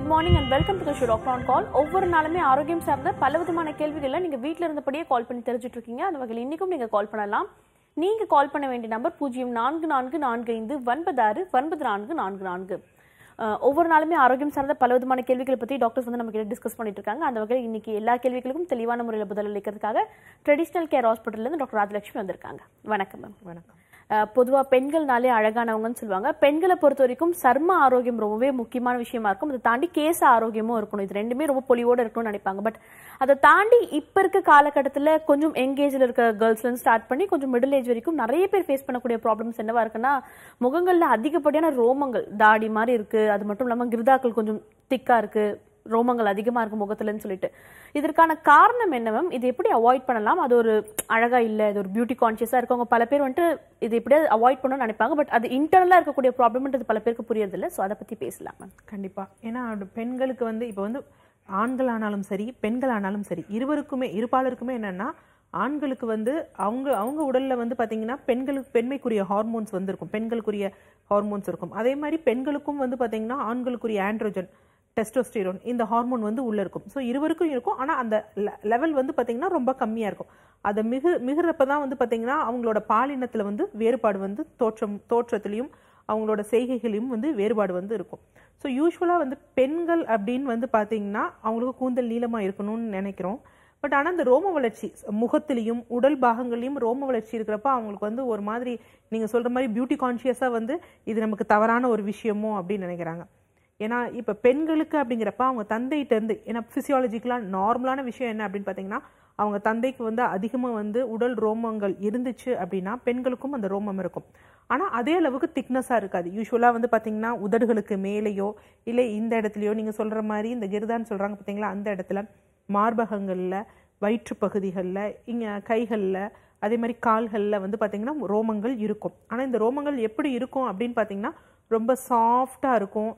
Good morning and welcome to the show doctor on call ஒவ்வொரு நாளுமே ஆரோக்கியம் சார்ந்த பல விதமான கேள்விகளை நீங்க வீட்ல இருந்தபடியே கால் பண்ணி தெரிஞ்சுட்டு இருக்கீங்க அந்த வகையில் இன்னைக்கும் நீங்க கால் பண்ணலாம் நீங்க கால் பண்ண வேண்டிய நம்பர் பூஜ்ஜியம் நான்கு நான்கு நான்கு ஐந்து ஒன்பது ஆறு ஒன்பது நான்கு நான்கு நான்கு அஹ், ஒவ்வொரு நாளுமே ஆரோக்கியம் சார்ந்த பல விதமான கேள்விகளை பத்தி டாக்டர்ஸ் வந்து நம்ம கிட்ட டிஸ்கஸ் பண்ணிட்டு இருக்காங்க அந்த வகையில் இன்னைக்கு எல்லா கேள்விகளுக்கும் தெளிவான முறையில் பதில் அளிக்கிறதுக்காக ட்ரெடிஷனல் கேர் ஹாஸ்பிட்டல்ல இருந்து டாக்டர் ராஜலட்சுமி வந்திருக்காங்க வணக்கம் மேம் வணக்கம் அஹ் பொதுவா பெண்கள்னாலே அழகானவங்கன்னு சொல்லுவாங்க பெண்களை பொறுத்த வரைக்கும் சர்ம ஆரோக்கியம் ரொம்பவே முக்கியமான விஷயமா இருக்கும் அதை தாண்டி கேச ஆரோக்கியமும் இருக்கணும் இது ரெண்டுமே ரொம்ப பொலிவோட இருக்கணும்னு நினைப்பாங்க பட் அதை தாண்டி இப்ப இருக்க காலகட்டத்துல கொஞ்சம் எங்கேஜ்ல இருக்க கேர்ள்ஸ்ல இருந்து ஸ்டார்ட் பண்ணி கொஞ்சம் மிடில் ஏஜ் வரைக்கும் நிறைய பேர் ஃபேஸ் பண்ணக்கூடிய ப்ராப்ளம்ஸ் என்னவா இருக்குன்னா முகங்கள்ல அதிகப்படியான ரோமங்கள் தாடி மாதிரி இருக்கு அது மட்டும் இல்லாம கிருதாக்கள் கொஞ்சம் திக்கா இருக்கு ரோமங்கள் அதிகமா இருக்கு முகத்துலன்னு சொல்லிட்டு இதற்கான காரணம் என்ன மேம் இது எப்படி அவாய்ட் பண்ணலாம் அது ஒரு அழகா இல்ல இது ஒரு பியூட்டி கான்சியஸா இருக்கவங்க பல பேர் வந்துட்டு இது எப்படியாவது அவாய்ட் பண்ணணும்னு நினைப்பாங்க பட் அது இன்டர்னலா இருக்கக்கூடிய ப்ராப்ளம்ன்றது பல பேருக்கு புரியறது இல்ல சோ அதை பத்தி பேசலாம் மேம் கண்டிப்பா ஏன்னா அது பெண்களுக்கு வந்து இப்போ வந்து ஆண்கள் ஆனாலும் சரி பெண்கள் ஆனாலும் சரி இருவருக்குமே இருபாலருக்குமே என்னன்னா ஆண்களுக்கு வந்து அவங்க அவங்க உடல்ல வந்து பாத்தீங்கன்னா பெண்களுக்கு பெண்மைக்குரிய ஹார்மோன்ஸ் வந்து இருக்கும் பெண்களுக்குரிய ஹார்மோன்ஸ் இருக்கும் அதே மாதிரி பெண்களுக்கும் வந்து பாத்தீங்கன்னா ஆண்களுக்குரிய ஆண்ட்ரோஜன் டெஸ்டோஸ்டிரோன் இந்த ஹார்மோன் வந்து உள்ள இருக்கும் ஸோ இருவருக்கும் இருக்கும் ஆனா அந்த லெவல் வந்து பாத்தீங்கன்னா ரொம்ப கம்மியா இருக்கும் அதை மிகு மிகுறப்ப தான் வந்து பாத்தீங்கன்னா அவங்களோட பாலினத்துல வந்து வேறுபாடு வந்து தோற்றம் தோற்றத்திலையும் அவங்களோட செய்கைகளையும் வந்து வேறுபாடு வந்து இருக்கும் ஸோ யூஸ்வலாக வந்து பெண்கள் அப்படின்னு வந்து பார்த்தீங்கன்னா அவங்களுக்கு கூந்தல் நீளமாக இருக்கணும்னு நினைக்கிறோம் பட் ஆனால் அந்த ரோம வளர்ச்சி முகத்திலையும் உடல் பாகங்களையும் ரோம வளர்ச்சி இருக்கிறப்ப அவங்களுக்கு வந்து ஒரு மாதிரி நீங்கள் சொல்கிற மாதிரி பியூட்டி கான்ஷியஸாக வந்து இது நமக்கு தவறான ஒரு விஷயமோ அப்படின்னு நினைக்கிறாங்க ஏன்னா இப்போ பெண்களுக்கு அப்படிங்கிறப்ப அவங்க தந்தைகிட்ட இருந்து ஏன்னா ஃபிசியாலஜிக்கலாக நார்மலான விஷயம் என்ன அப்படின்னு பார்த்தீங்கன்னா அவங்க தந்தைக்கு வந்து அதிகமாக வந்து உடல் ரோமங்கள் இருந்துச்சு அப்படின்னா பெண்களுக்கும் அந்த ரோமம் இருக்கும் ஆனால் அதே அளவுக்கு திக்னஸாக இருக்காது யூஸ்வலாக வந்து பார்த்தீங்கன்னா உதடுகளுக்கு மேலேயோ இல்லை இந்த இடத்துலையோ நீங்கள் சொல்கிற மாதிரி இந்த கிருதான்னு சொல்கிறாங்க பார்த்தீங்களா அந்த இடத்துல மார்பகங்களில் வயிற்று பகுதிகளில் இங்கே கைகளில் அதே மாதிரி கால்களில் வந்து பார்த்தீங்கன்னா ரோமங்கள் இருக்கும் ஆனால் இந்த ரோமங்கள் எப்படி இருக்கும் அப்படின்னு பார்த்தீங்கன்னா ரொம்ப சாஃப்டாக இருக்கும்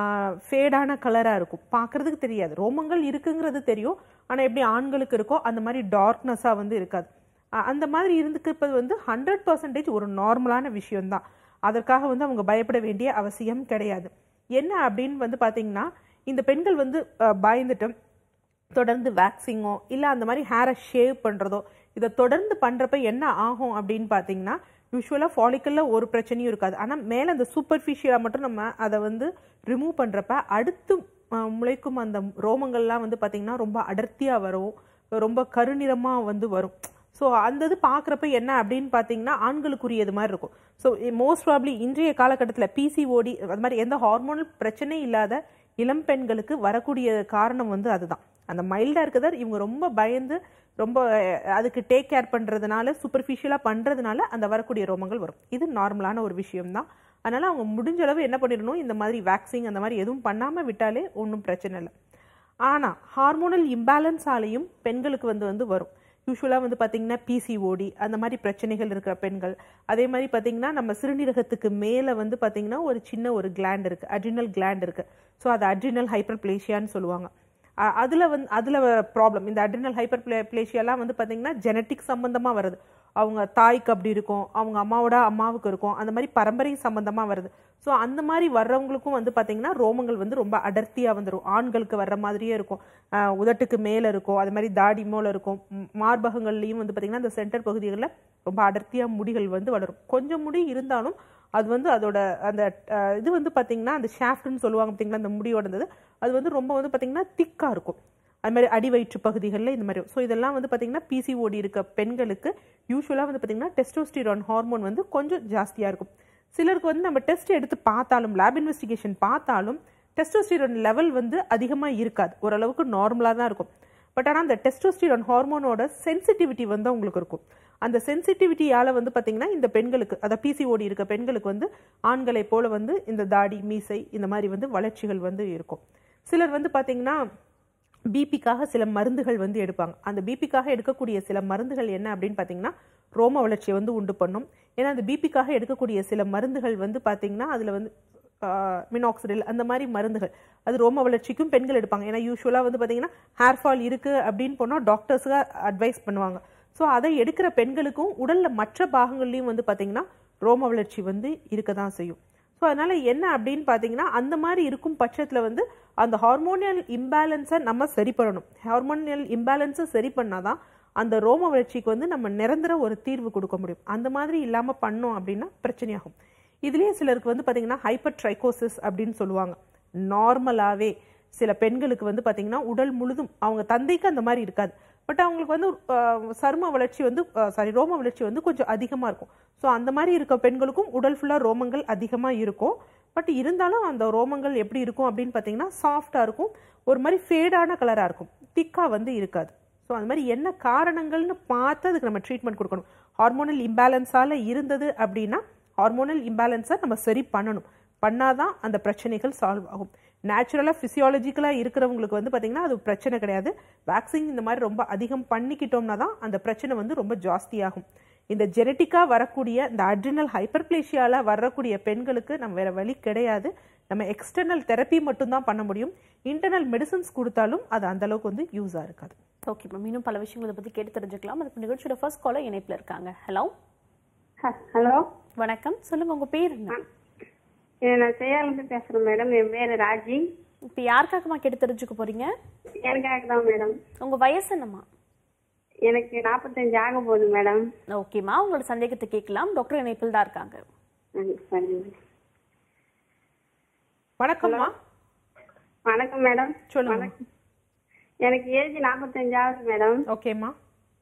ஃபேடான கலராக இருக்கும் பார்க்கறதுக்கு தெரியாது ரோமங்கள் இருக்குங்கிறது தெரியும் ஆனால் எப்படி ஆண்களுக்கு இருக்கோ அந்த மாதிரி டார்க்னஸாக வந்து இருக்காது அ- அந்த மாதிரி இருந்துக்கிறது வந்து ஹண்ட்ரட் பர்சன்டேஜ் ஒரு நார்மலான விஷயம்தான் அதற்காக வந்து அவங்க பயப்பட வேண்டிய அவசியம் கிடையாது என்ன அப்படின்னு வந்து பார்த்தீங்கன்னா இந்த பெண்கள் வந்து அஹ், பயந்துட்டு தொடர்ந்து வேக்சிங்கோ இல்லை அந்த மாதிரி ஹேரை ஷேவ் பண்ணுறதோ இதை தொடர்ந்து பண்ணுறப்ப என்ன ஆகும் அப்படின்னு பார்த்தீங்கன்னா யூஸ்வலாக ஃபாலிக்கலில் ஒரு பிரச்சனையும் இருக்காது ஆனால் மேலே அந்த சூப்பர்ஃபிஷியலாக மட்டும் நம்ம அதை வந்து ரிமூவ் பண்ணுறப்ப அடுத்து அஹ், முளைக்கும் அந்த ரோமங்கள்லாம் வந்து பார்த்திங்கன்னா ரொம்ப அடர்த்தியாக வரும் ரொம்ப கருநிறமாக வந்து வரும் ஸோ அந்த இது பார்க்குறப்ப என்ன அப்படின்னு பார்த்தீங்கன்னா ஆண்களுக்குரியது மாதிரி இருக்கும் ஸோ மோஸ்ட் ப்ராப்ளி இன்றைய காலகட்டத்தில் பிசிஓடி அது மாதிரி எந்த ஹார்மோனல் பிரச்சனை இல்லாத இளம் பெண்களுக்கு வரக்கூடிய காரணம் வந்து அதுதான் அந்த மைல்டாக இருக்கிறத இவங்க ரொம்ப பயந்து ரொம்ப அஹ், அதுக்கு டேக் கேர் பண்ணுறதுனால சூப்பர்ஃபிஷியலாக பண்ணுறதுனால அந்த வரக்கூடிய ரோமங்கள் வரும் இது நார்மலான ஒரு விஷயம்தான் அதனால அவங்க முடிஞ்ச அளவு என்ன பண்ணிடணும் இந்த மாதிரி வேக்சிங் அந்த மாதிரி எதுவும் பண்ணாமல் விட்டாலே ஒன்றும் பிரச்சனை இல்லை ஆனால் ஹார்மோனல் இம்பேலன்ஸாலையும் பெண்களுக்கு வந்து வந்து வரும் யூஸ்வலாக வந்து பார்த்தீங்கன்னா பிசிஓடி அந்த மாதிரி பிரச்சனைகள் இருக்கிற பெண்கள் அதே மாதிரி பார்த்தீங்கன்னா நம்ம சிறுநீரகத்துக்கு மேலே வந்து பார்த்தீங்கன்னா ஒரு சின்ன ஒரு கிளாண்ட் இருக்குது அட்ரினல் கிளாண்ட் இருக்குது ஸோ அது அட்ரினல் ஹைப்பர் பிளேஷியான்னு சொல்லுவாங்க அ- அதுல வந்து அதுல ப்ராப்ளம் இந்த அட்ரினல் ஹைப்பர் பிளேஷியாலாம் வந்து பாத்தீங்கன்னா ஜெனட்டிக் சம்பந்தமா வருது அவங்க தாய்க்கு அப்படி இருக்கும் அவங்க அம்மாவோட அம்மாவுக்கு இருக்கும் அந்த மாதிரி பரம்பரை சம்பந்தமா வருது ஸோ அந்த மாதிரி வர்றவங்களுக்கும் வந்து பாத்தீங்கன்னா ரோமங்கள் வந்து ரொம்ப அடர்த்தியா வந்துடும் ஆண்களுக்கு வர்ற மாதிரியே இருக்கும் அஹ் உதட்டுக்கு மேல இருக்கும் அது மாதிரி தாடி மேல இருக்கும் ம், மார்பகங்கள்லயும் வந்து பாத்தீங்கன்னா அந்த சென்டர் பகுதிகளில் ரொம்ப அடர்த்தியா முடிகள் வந்து வளரும் கொஞ்சம் முடி இருந்தாலும் அது வந்து அதோட அந்த அஹ், இது வந்து பாத்தீங்கன்னா அந்த ஷாஃப்ட்னு சொல்லுவாங்க பாத்தீங்களா அந்த முடியோடது அது வந்து ரொம்ப வந்து பாத்தீங்கன்னா திக்கா இருக்கும் அது மாதிரி அடி வயிற்று பகுதிகளில் இந்த மாதிரி ஸோ இதெல்லாம் வந்து பாத்தீங்கன்னா பிசிஓடி இருக்க பெண்களுக்கு யூஸ்வலாக வந்து பாத்தீங்கன்னா டெஸ்டோஸ்டிரான் ஹார்மோன் வந்து கொஞ்சம் ஜாஸ்தியாக இருக்கும் சிலருக்கு வந்து நம்ம டெஸ்ட் எடுத்து பார்த்தாலும் லேப் இன்வெஸ்டிகேஷன் பார்த்தாலும் டெஸ்டோஸ்டிரான் லெவல் வந்து அதிகமாக இருக்காது ஓரளவுக்கு நார்மலாக தான் இருக்கும் பட் ஆனால் அந்த டெஸ்டோஸ்டிரான் ஹார்மோனோட சென்சிட்டிவிட்டி வந்து உங்களுக்கு இருக்கும் அந்த சென்சிட்டிவிட்டியால வந்து பாத்தீங்கன்னா இந்த பெண்களுக்கு அதை பிசிஓடி இருக்க பெண்களுக்கு வந்து ஆண்களை போல வந்து இந்த தாடி மீசை இந்த மாதிரி வந்து வளர்ச்சிகள் வந்து இருக்கும் சிலர் வந்து பாத்தீங்கன்னா பிபிக்காக சில மருந்துகள் வந்து எடுப்பாங்க அந்த பிபிக்காக எடுக்கக்கூடிய சில மருந்துகள் என்ன அப்படின்னு பார்த்தீங்கன்னா ரோம வளர்ச்சியை வந்து உண்டு பண்ணும் ஏன்னா அந்த பிபிக்காக எடுக்கக்கூடிய சில மருந்துகள் வந்து பார்த்தீங்கன்னா அதில் வந்து மினாக்சிடில் அந்த மாதிரி மருந்துகள் அது ரோம வளர்ச்சிக்கும் பெண்கள் எடுப்பாங்க ஏன்னா யூஸ்வலாக வந்து பார்த்தீங்கன்னா ஹேர் ஃபால் இருக்குது அப்படின்னு போனால் டாக்டர்ஸுக்கு அட்வைஸ் பண்ணுவாங்க ஸோ அதை எடுக்கிற பெண்களுக்கும் உடல்ல மற்ற பாகங்கள்லையும் வந்து பார்த்தீங்கன்னா ரோம வளர்ச்சி வந்து இருக்க தான் செய்யும் ஸோ அதனால என்ன அப்படின்னு பார்த்தீங்கன்னா அந்த மாதிரி இருக்கும் பட்சத்தில் வந்து அந்த ஹார்மோனியல் இம்பேலன்ஸை நம்ம சரி பண்ணணும் ஹார்மோனியல் இம்பேலன்ஸை சரி பண்ணாதான் அந்த ரோம வளர்ச்சிக்கு வந்து நம்ம நிரந்தர ஒரு தீர்வு கொடுக்க முடியும் அந்த மாதிரி இல்லாமல் பண்ணோம் அப்படின்னா பிரச்சனையாகும் இதுலேயே சிலருக்கு வந்து பார்த்தீங்கன்னா ஹைப்பர் ட்ரைகோசிஸ் அப்படின்னு சொல்லுவாங்க நார்மலாகவே சில பெண்களுக்கு வந்து பார்த்தீங்கன்னா உடல் முழுதும் அவங்க தந்தைக்கு அந்த மாதிரி இருக்காது பட் அவங்களுக்கு வந்து அஹ், சரும வளர்ச்சி வந்து சாரி ரோம வளர்ச்சி வந்து கொஞ்சம் அதிகமாக இருக்கும் ஸோ அந்த மாதிரி இருக்க பெண்களுக்கும் உடல் ஃபுல்லாக ரோமங்கள் அதிகமாக இருக்கும் பட் இருந்தாலும் அந்த ரோமங்கள் எப்படி இருக்கும் அப்படின்னு பார்த்தீங்கன்னா சாஃப்டாக இருக்கும் ஒரு மாதிரி ஃபேடான கலராக இருக்கும் திக்காக வந்து இருக்காது ஸோ அந்த மாதிரி என்ன காரணங்கள்னு பார்த்து அதுக்கு நம்ம ட்ரீட்மெண்ட் கொடுக்கணும் ஹார்மோனல் இம்பேலன்ஸால் இருந்தது அப்படின்னா ஹார்மோனல் இம்பேலன்ஸை நம்ம சரி பண்ணணும் பண்ணாதான் அந்த பிரச்சனைகள் சால்வ் ஆகும் நேச்சுரலாக ஃபிசியாலஜிக்கலாக இருக்கிறவங்களுக்கு வந்து பார்த்திங்கன்னா அது பிரச்சனை கிடையாது வேக்சின் இந்த மாதிரி ரொம்ப அதிகம் பண்ணிக்கிட்டோம்னா தான் அந்த பிரச்சனை வந்து ரொம்ப ஜாஸ்தியாகும் இந்த ஜெனட்டிக்காக வரக்கூடிய இந்த அட்ரினல் ஹைப்பர்பிளேஷியால வரக்கூடிய பெண்களுக்கு நம்ம வேற வழி கிடையாது நம்ம எக்ஸ்டர்னல் தெரப்பி மட்டும்தான் பண்ண முடியும் இன்டர்னல் மெடிசன்ஸ் கொடுத்தாலும் அது அந்த அளவுக்கு வந்து யூஸாக இருக்காது ஓகே மேம் இன்னும் பல விஷயங்களை பத்தி கேட்டு தெரிஞ்சுக்கலாம் அதுக்கு நிகழ்ச்சியோட ஃபர்ஸ்ட் காலர் இணைப்புல இருக்காங்க ஹலோ ஹலோ வணக்கம் சொல்லுங்க உங்க பேர் என்ன நான் செய்யாலேருந்து பேசுறேன் மேடம் என் பேரு ராஜி இப்போ யாருக்காகமா கேட்டு தெரிஞ்சுக்க போறீங்க எனக்காக தான் மேடம் உங்க வயசு என்னம்மா எனக்கு நாற்பத்தஞ்சு ஆக போகுது மேடம் ஓகேம்மா உங்களோட சந்தேகத்தை கேட்கலாம் டாக்டர் இணைப்பில் தான் இருக்காங்க ம், சரி மேடம். வணக்கம்மா வணக்கம் மேடம் சொல்லுங்க எனக்கு ஏஜ் நாற்பத்தஞ்சு ஆகுது மேடம் ஓகேம்மா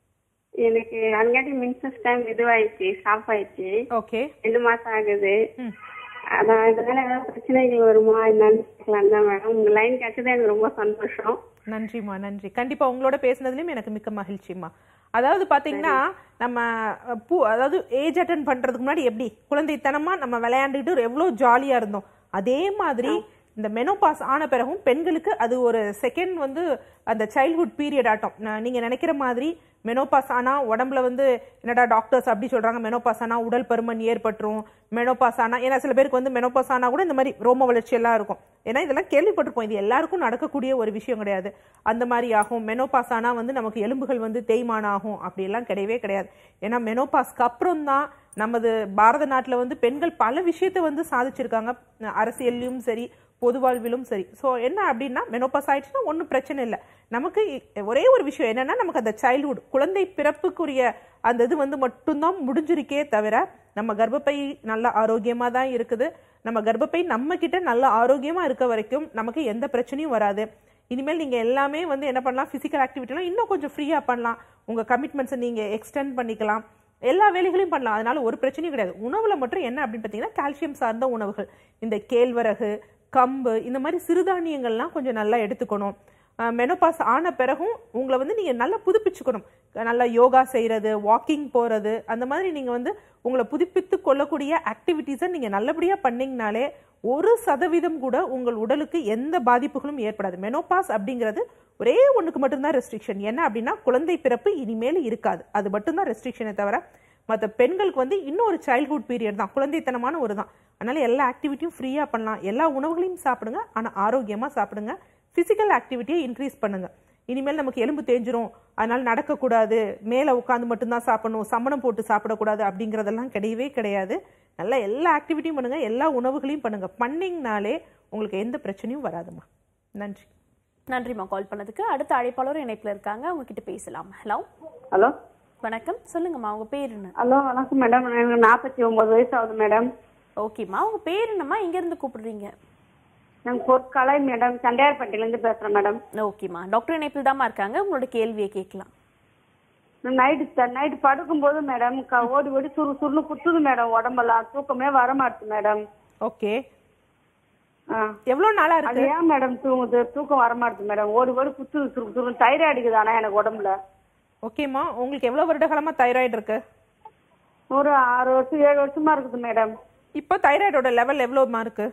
எனக்கு அங்காட்டி மின்சஸ் டைம் இதுவாயிடுச்சு ஸ்டாப் ஆயிடுச்சு ஓகே ரெண்டு மாசம் ஆகுது ம் அதான் இதனால ஏதாவது பிரச்சனைகள் வருமா என்னன்னு கேட்கலாம் தான் மேடம் உங்க லைன் கிடைச்சது எனக்கு ரொம்ப சந்தோஷம் நன்றிம்மா நன்றி கண்டிப்பா உங்களோட பேசுனதுலயும் எனக்கு மிக்க மகிழ்ச்சிம்மா அதாவது பாத்தீங்கன்னா நம்ம அஹ், பூ அதாவது ஏஜ் அட்டன் பண்றதுக்கு முன்னாடி எப்படி குழந்தைத்தனமா நம்ம விளையாண்டுட்டு எவ்வளவு ஜாலியா இருந்தோம் அதே மாதிரி இந்த மெனோபாஸ் ஆன பிறகும் பெண்களுக்கு அது ஒரு செகண்ட் வந்து அந்த சைல்ட்ஹுட் பீரியட் ஆட்டம் நான் நீங்க நினைக்கிற மாதிரி மெனோபாஸ் ஆனா உடம்புல வந்து என்னடா டாக்டர்ஸ் அப்படி சொல்றாங்க மெனோபாஸ் ஆனா உடல் பருமன் ஏற்பட்டுரும் மெனோபாஸ் ஆனா ஏன்னா சில பேருக்கு வந்து மெனோபாஸ் ஆனா கூட இந்த மாதிரி ரோம வளர்ச்சி எல்லாம் இருக்கும் ஏன்னா இதெல்லாம் கேள்விப்பட்டிருப்போம் இது எல்லாருக்கும் நடக்கக்கூடிய ஒரு விஷயம் கிடையாது அந்த மாதிரி ஆகும் மெனோபாஸ் ஆனா வந்து நமக்கு எலும்புகள் வந்து தேய்மானம் ஆகும் அப்படியெல்லாம் கிடையவே கிடையாது ஏன்னா மெனோபாஸ்க்கு அப்புறம் தான் நமது பாரத நாட்டுல வந்து பெண்கள் பல விஷயத்தை வந்து சாதிச்சிருக்காங்க அரசியல்லையும் சரி பொது வாழ்விலும் சரி ஸோ என்ன அப்படின்னா மெனோபாஸ் ஆயிடுச்சுன்னா ஒன்றும் பிரச்சனை இல்லை நமக்கு இ- ஒரே ஒரு விஷயம் என்னன்னா நமக்கு அந்த சைல்ட்ஹுட் குழந்தை பிறப்புக்குரிய அந்த இது வந்து மட்டும்தான் முடிஞ்சிருக்கே தவிர நம்ம கர்ப்பப்பை நல்ல ஆரோக்கியமா தான் இருக்குது நம்ம கர்ப்பப்பை நம்ம கிட்ட நல்ல ஆரோக்கியமா இருக்க வரைக்கும் நமக்கு எந்த பிரச்சனையும் வராது இனிமேல் நீங்க எல்லாமே வந்து என்ன பண்ணலாம் பிசிக்கல் ஆக்டிவிட்டிலாம் இன்னும் கொஞ்சம் ஃப்ரீயா பண்ணலாம் உங்க கமிட்மெண்ட்ஸை நீங்க எக்ஸ்டெண்ட் பண்ணிக்கலாம் எல்லா வேலைகளையும் பண்ணலாம் அதனால ஒரு பிரச்சனையும் கிடையாது உணவுல மட்டும் என்ன அப்படின்னு பார்த்தீங்கன்னா கால்சியம் சார்ந்த உணவுகள் இந்த கேழ்வரகு கம்பு இந்த மாதிரி சிறுதானியங்கள்லாம் கொஞ்சம் நல்லா எடுத்துக்கணும் மெனோபாஸ் ஆன பிறகும் உங்களை வந்து நீங்க நல்லா புதுப்பிச்சுக்கணும் நல்லா யோகா செய்யறது வாக்கிங் போறது அந்த மாதிரி நீங்க வந்து உங்களை புதுப்பித்து கொள்ளக்கூடிய ஆக்டிவிட்டீஸை நீங்க நல்லபடியா பண்ணீங்கனாலே ஒரு சதவீதம் கூட உங்கள் உடலுக்கு எந்த பாதிப்புகளும் ஏற்படாது மெனோபாஸ் அப்படிங்கிறது ஒரே ஒண்ணுக்கு மட்டும்தான் ரெஸ்ட்ரிக்ஷன் என்ன அப்படின்னா குழந்தை பிறப்பு இனிமேல் இருக்காது அது மட்டும்தான் ரெஸ்ட்ரிக்ஷனே தவிர மற்ற பெண்களுக்கு வந்து இன்னும் ஒரு சைல்ட்ஹுட் பீரியட் தான் குழந்தைத்தனமான ஒரு தான் அதனால எல்லா ஆக்டிவிட்டியும் ஃப்ரீயா பண்ணலாம் எல்லா உணவுகளையும் சாப்பிடுங்க ஆனா ஆரோக்கியமா சாப்பிடுங்க பிசிக்கல் ஆக்டிவிட்டியை இன்க்ரீஸ் பண்ணுங்க இனிமேல் நமக்கு எலும்பு தேஞ்சிரும் அதனால நடக்கக்கூடாது மேலே உட்காந்து மட்டும்தான் சாப்பிடணும் சமணம் போட்டு சாப்பிடக்கூடாது அப்படிங்கிறதெல்லாம் கிடையவே கிடையாது நல்லா எல்லா ஆக்டிவிட்டியும் பண்ணுங்க எல்லா உணவுகளையும் பண்ணுங்க பண்ணீங்கனாலே உங்களுக்கு எந்த பிரச்சனையும் வராதுமா நன்றி நன்றிம்மா கால் பண்ணதுக்கு அடுத்த அழைப்பாளரும் இணைப்புல இருக்காங்க அவங்க கிட்ட பேசலாம் ஹலோ ஹலோ வணக்கம் சொல்லுங்கம்மா உங்க பேர் என்ன ஹலோ வணக்கம் மேடம் எனக்கு நாற்பத்தி ஒன்பது வயசு ஆகுது மேடம் ஓகேம்மா உங்க பேர் என்னம்மா எங்க இருந்து கூப்பிடுறீங்க நான் பொற்கலை மேடம் சண்டையார்பட்டியிலேருந்து பேசுறேன் மேடம் ஓகேம்மா டாக்டர் இணைப்பில் தாம்மா இருக்காங்க உங்களோட கேள்வியை கேட்கலாம் நான் நைட்டு நைட்டு படுக்கும்போது மேடம் க- ஓடி ஓடி சுரு சுருன்னு குத்துது மேடம் உடம்பெல்லாம் தூக்கமே வர மாட்டுது மேடம் ஓகே ஆ. எவ்வளோ நாளா அது இருக்கு ஏன் மேடம் தூங்குது தூக்கம் வர மாட்டுது மேடம் ஓடி ஓடி குத்துது சுரு சுரு தைராய்டு இருக்குது ஆனா எனக்கு உடம்புல ஓகேம்மா உங்களுக்கு எவ்வளோ வருட காலமா தைராய்டு இருக்கு ஒரு ஆறு வருஷம் ஏழு வருஷமா இருக்குது மேடம் இப்போ தைராய்டோட லெவல் எவ்வளோமா இருக்கு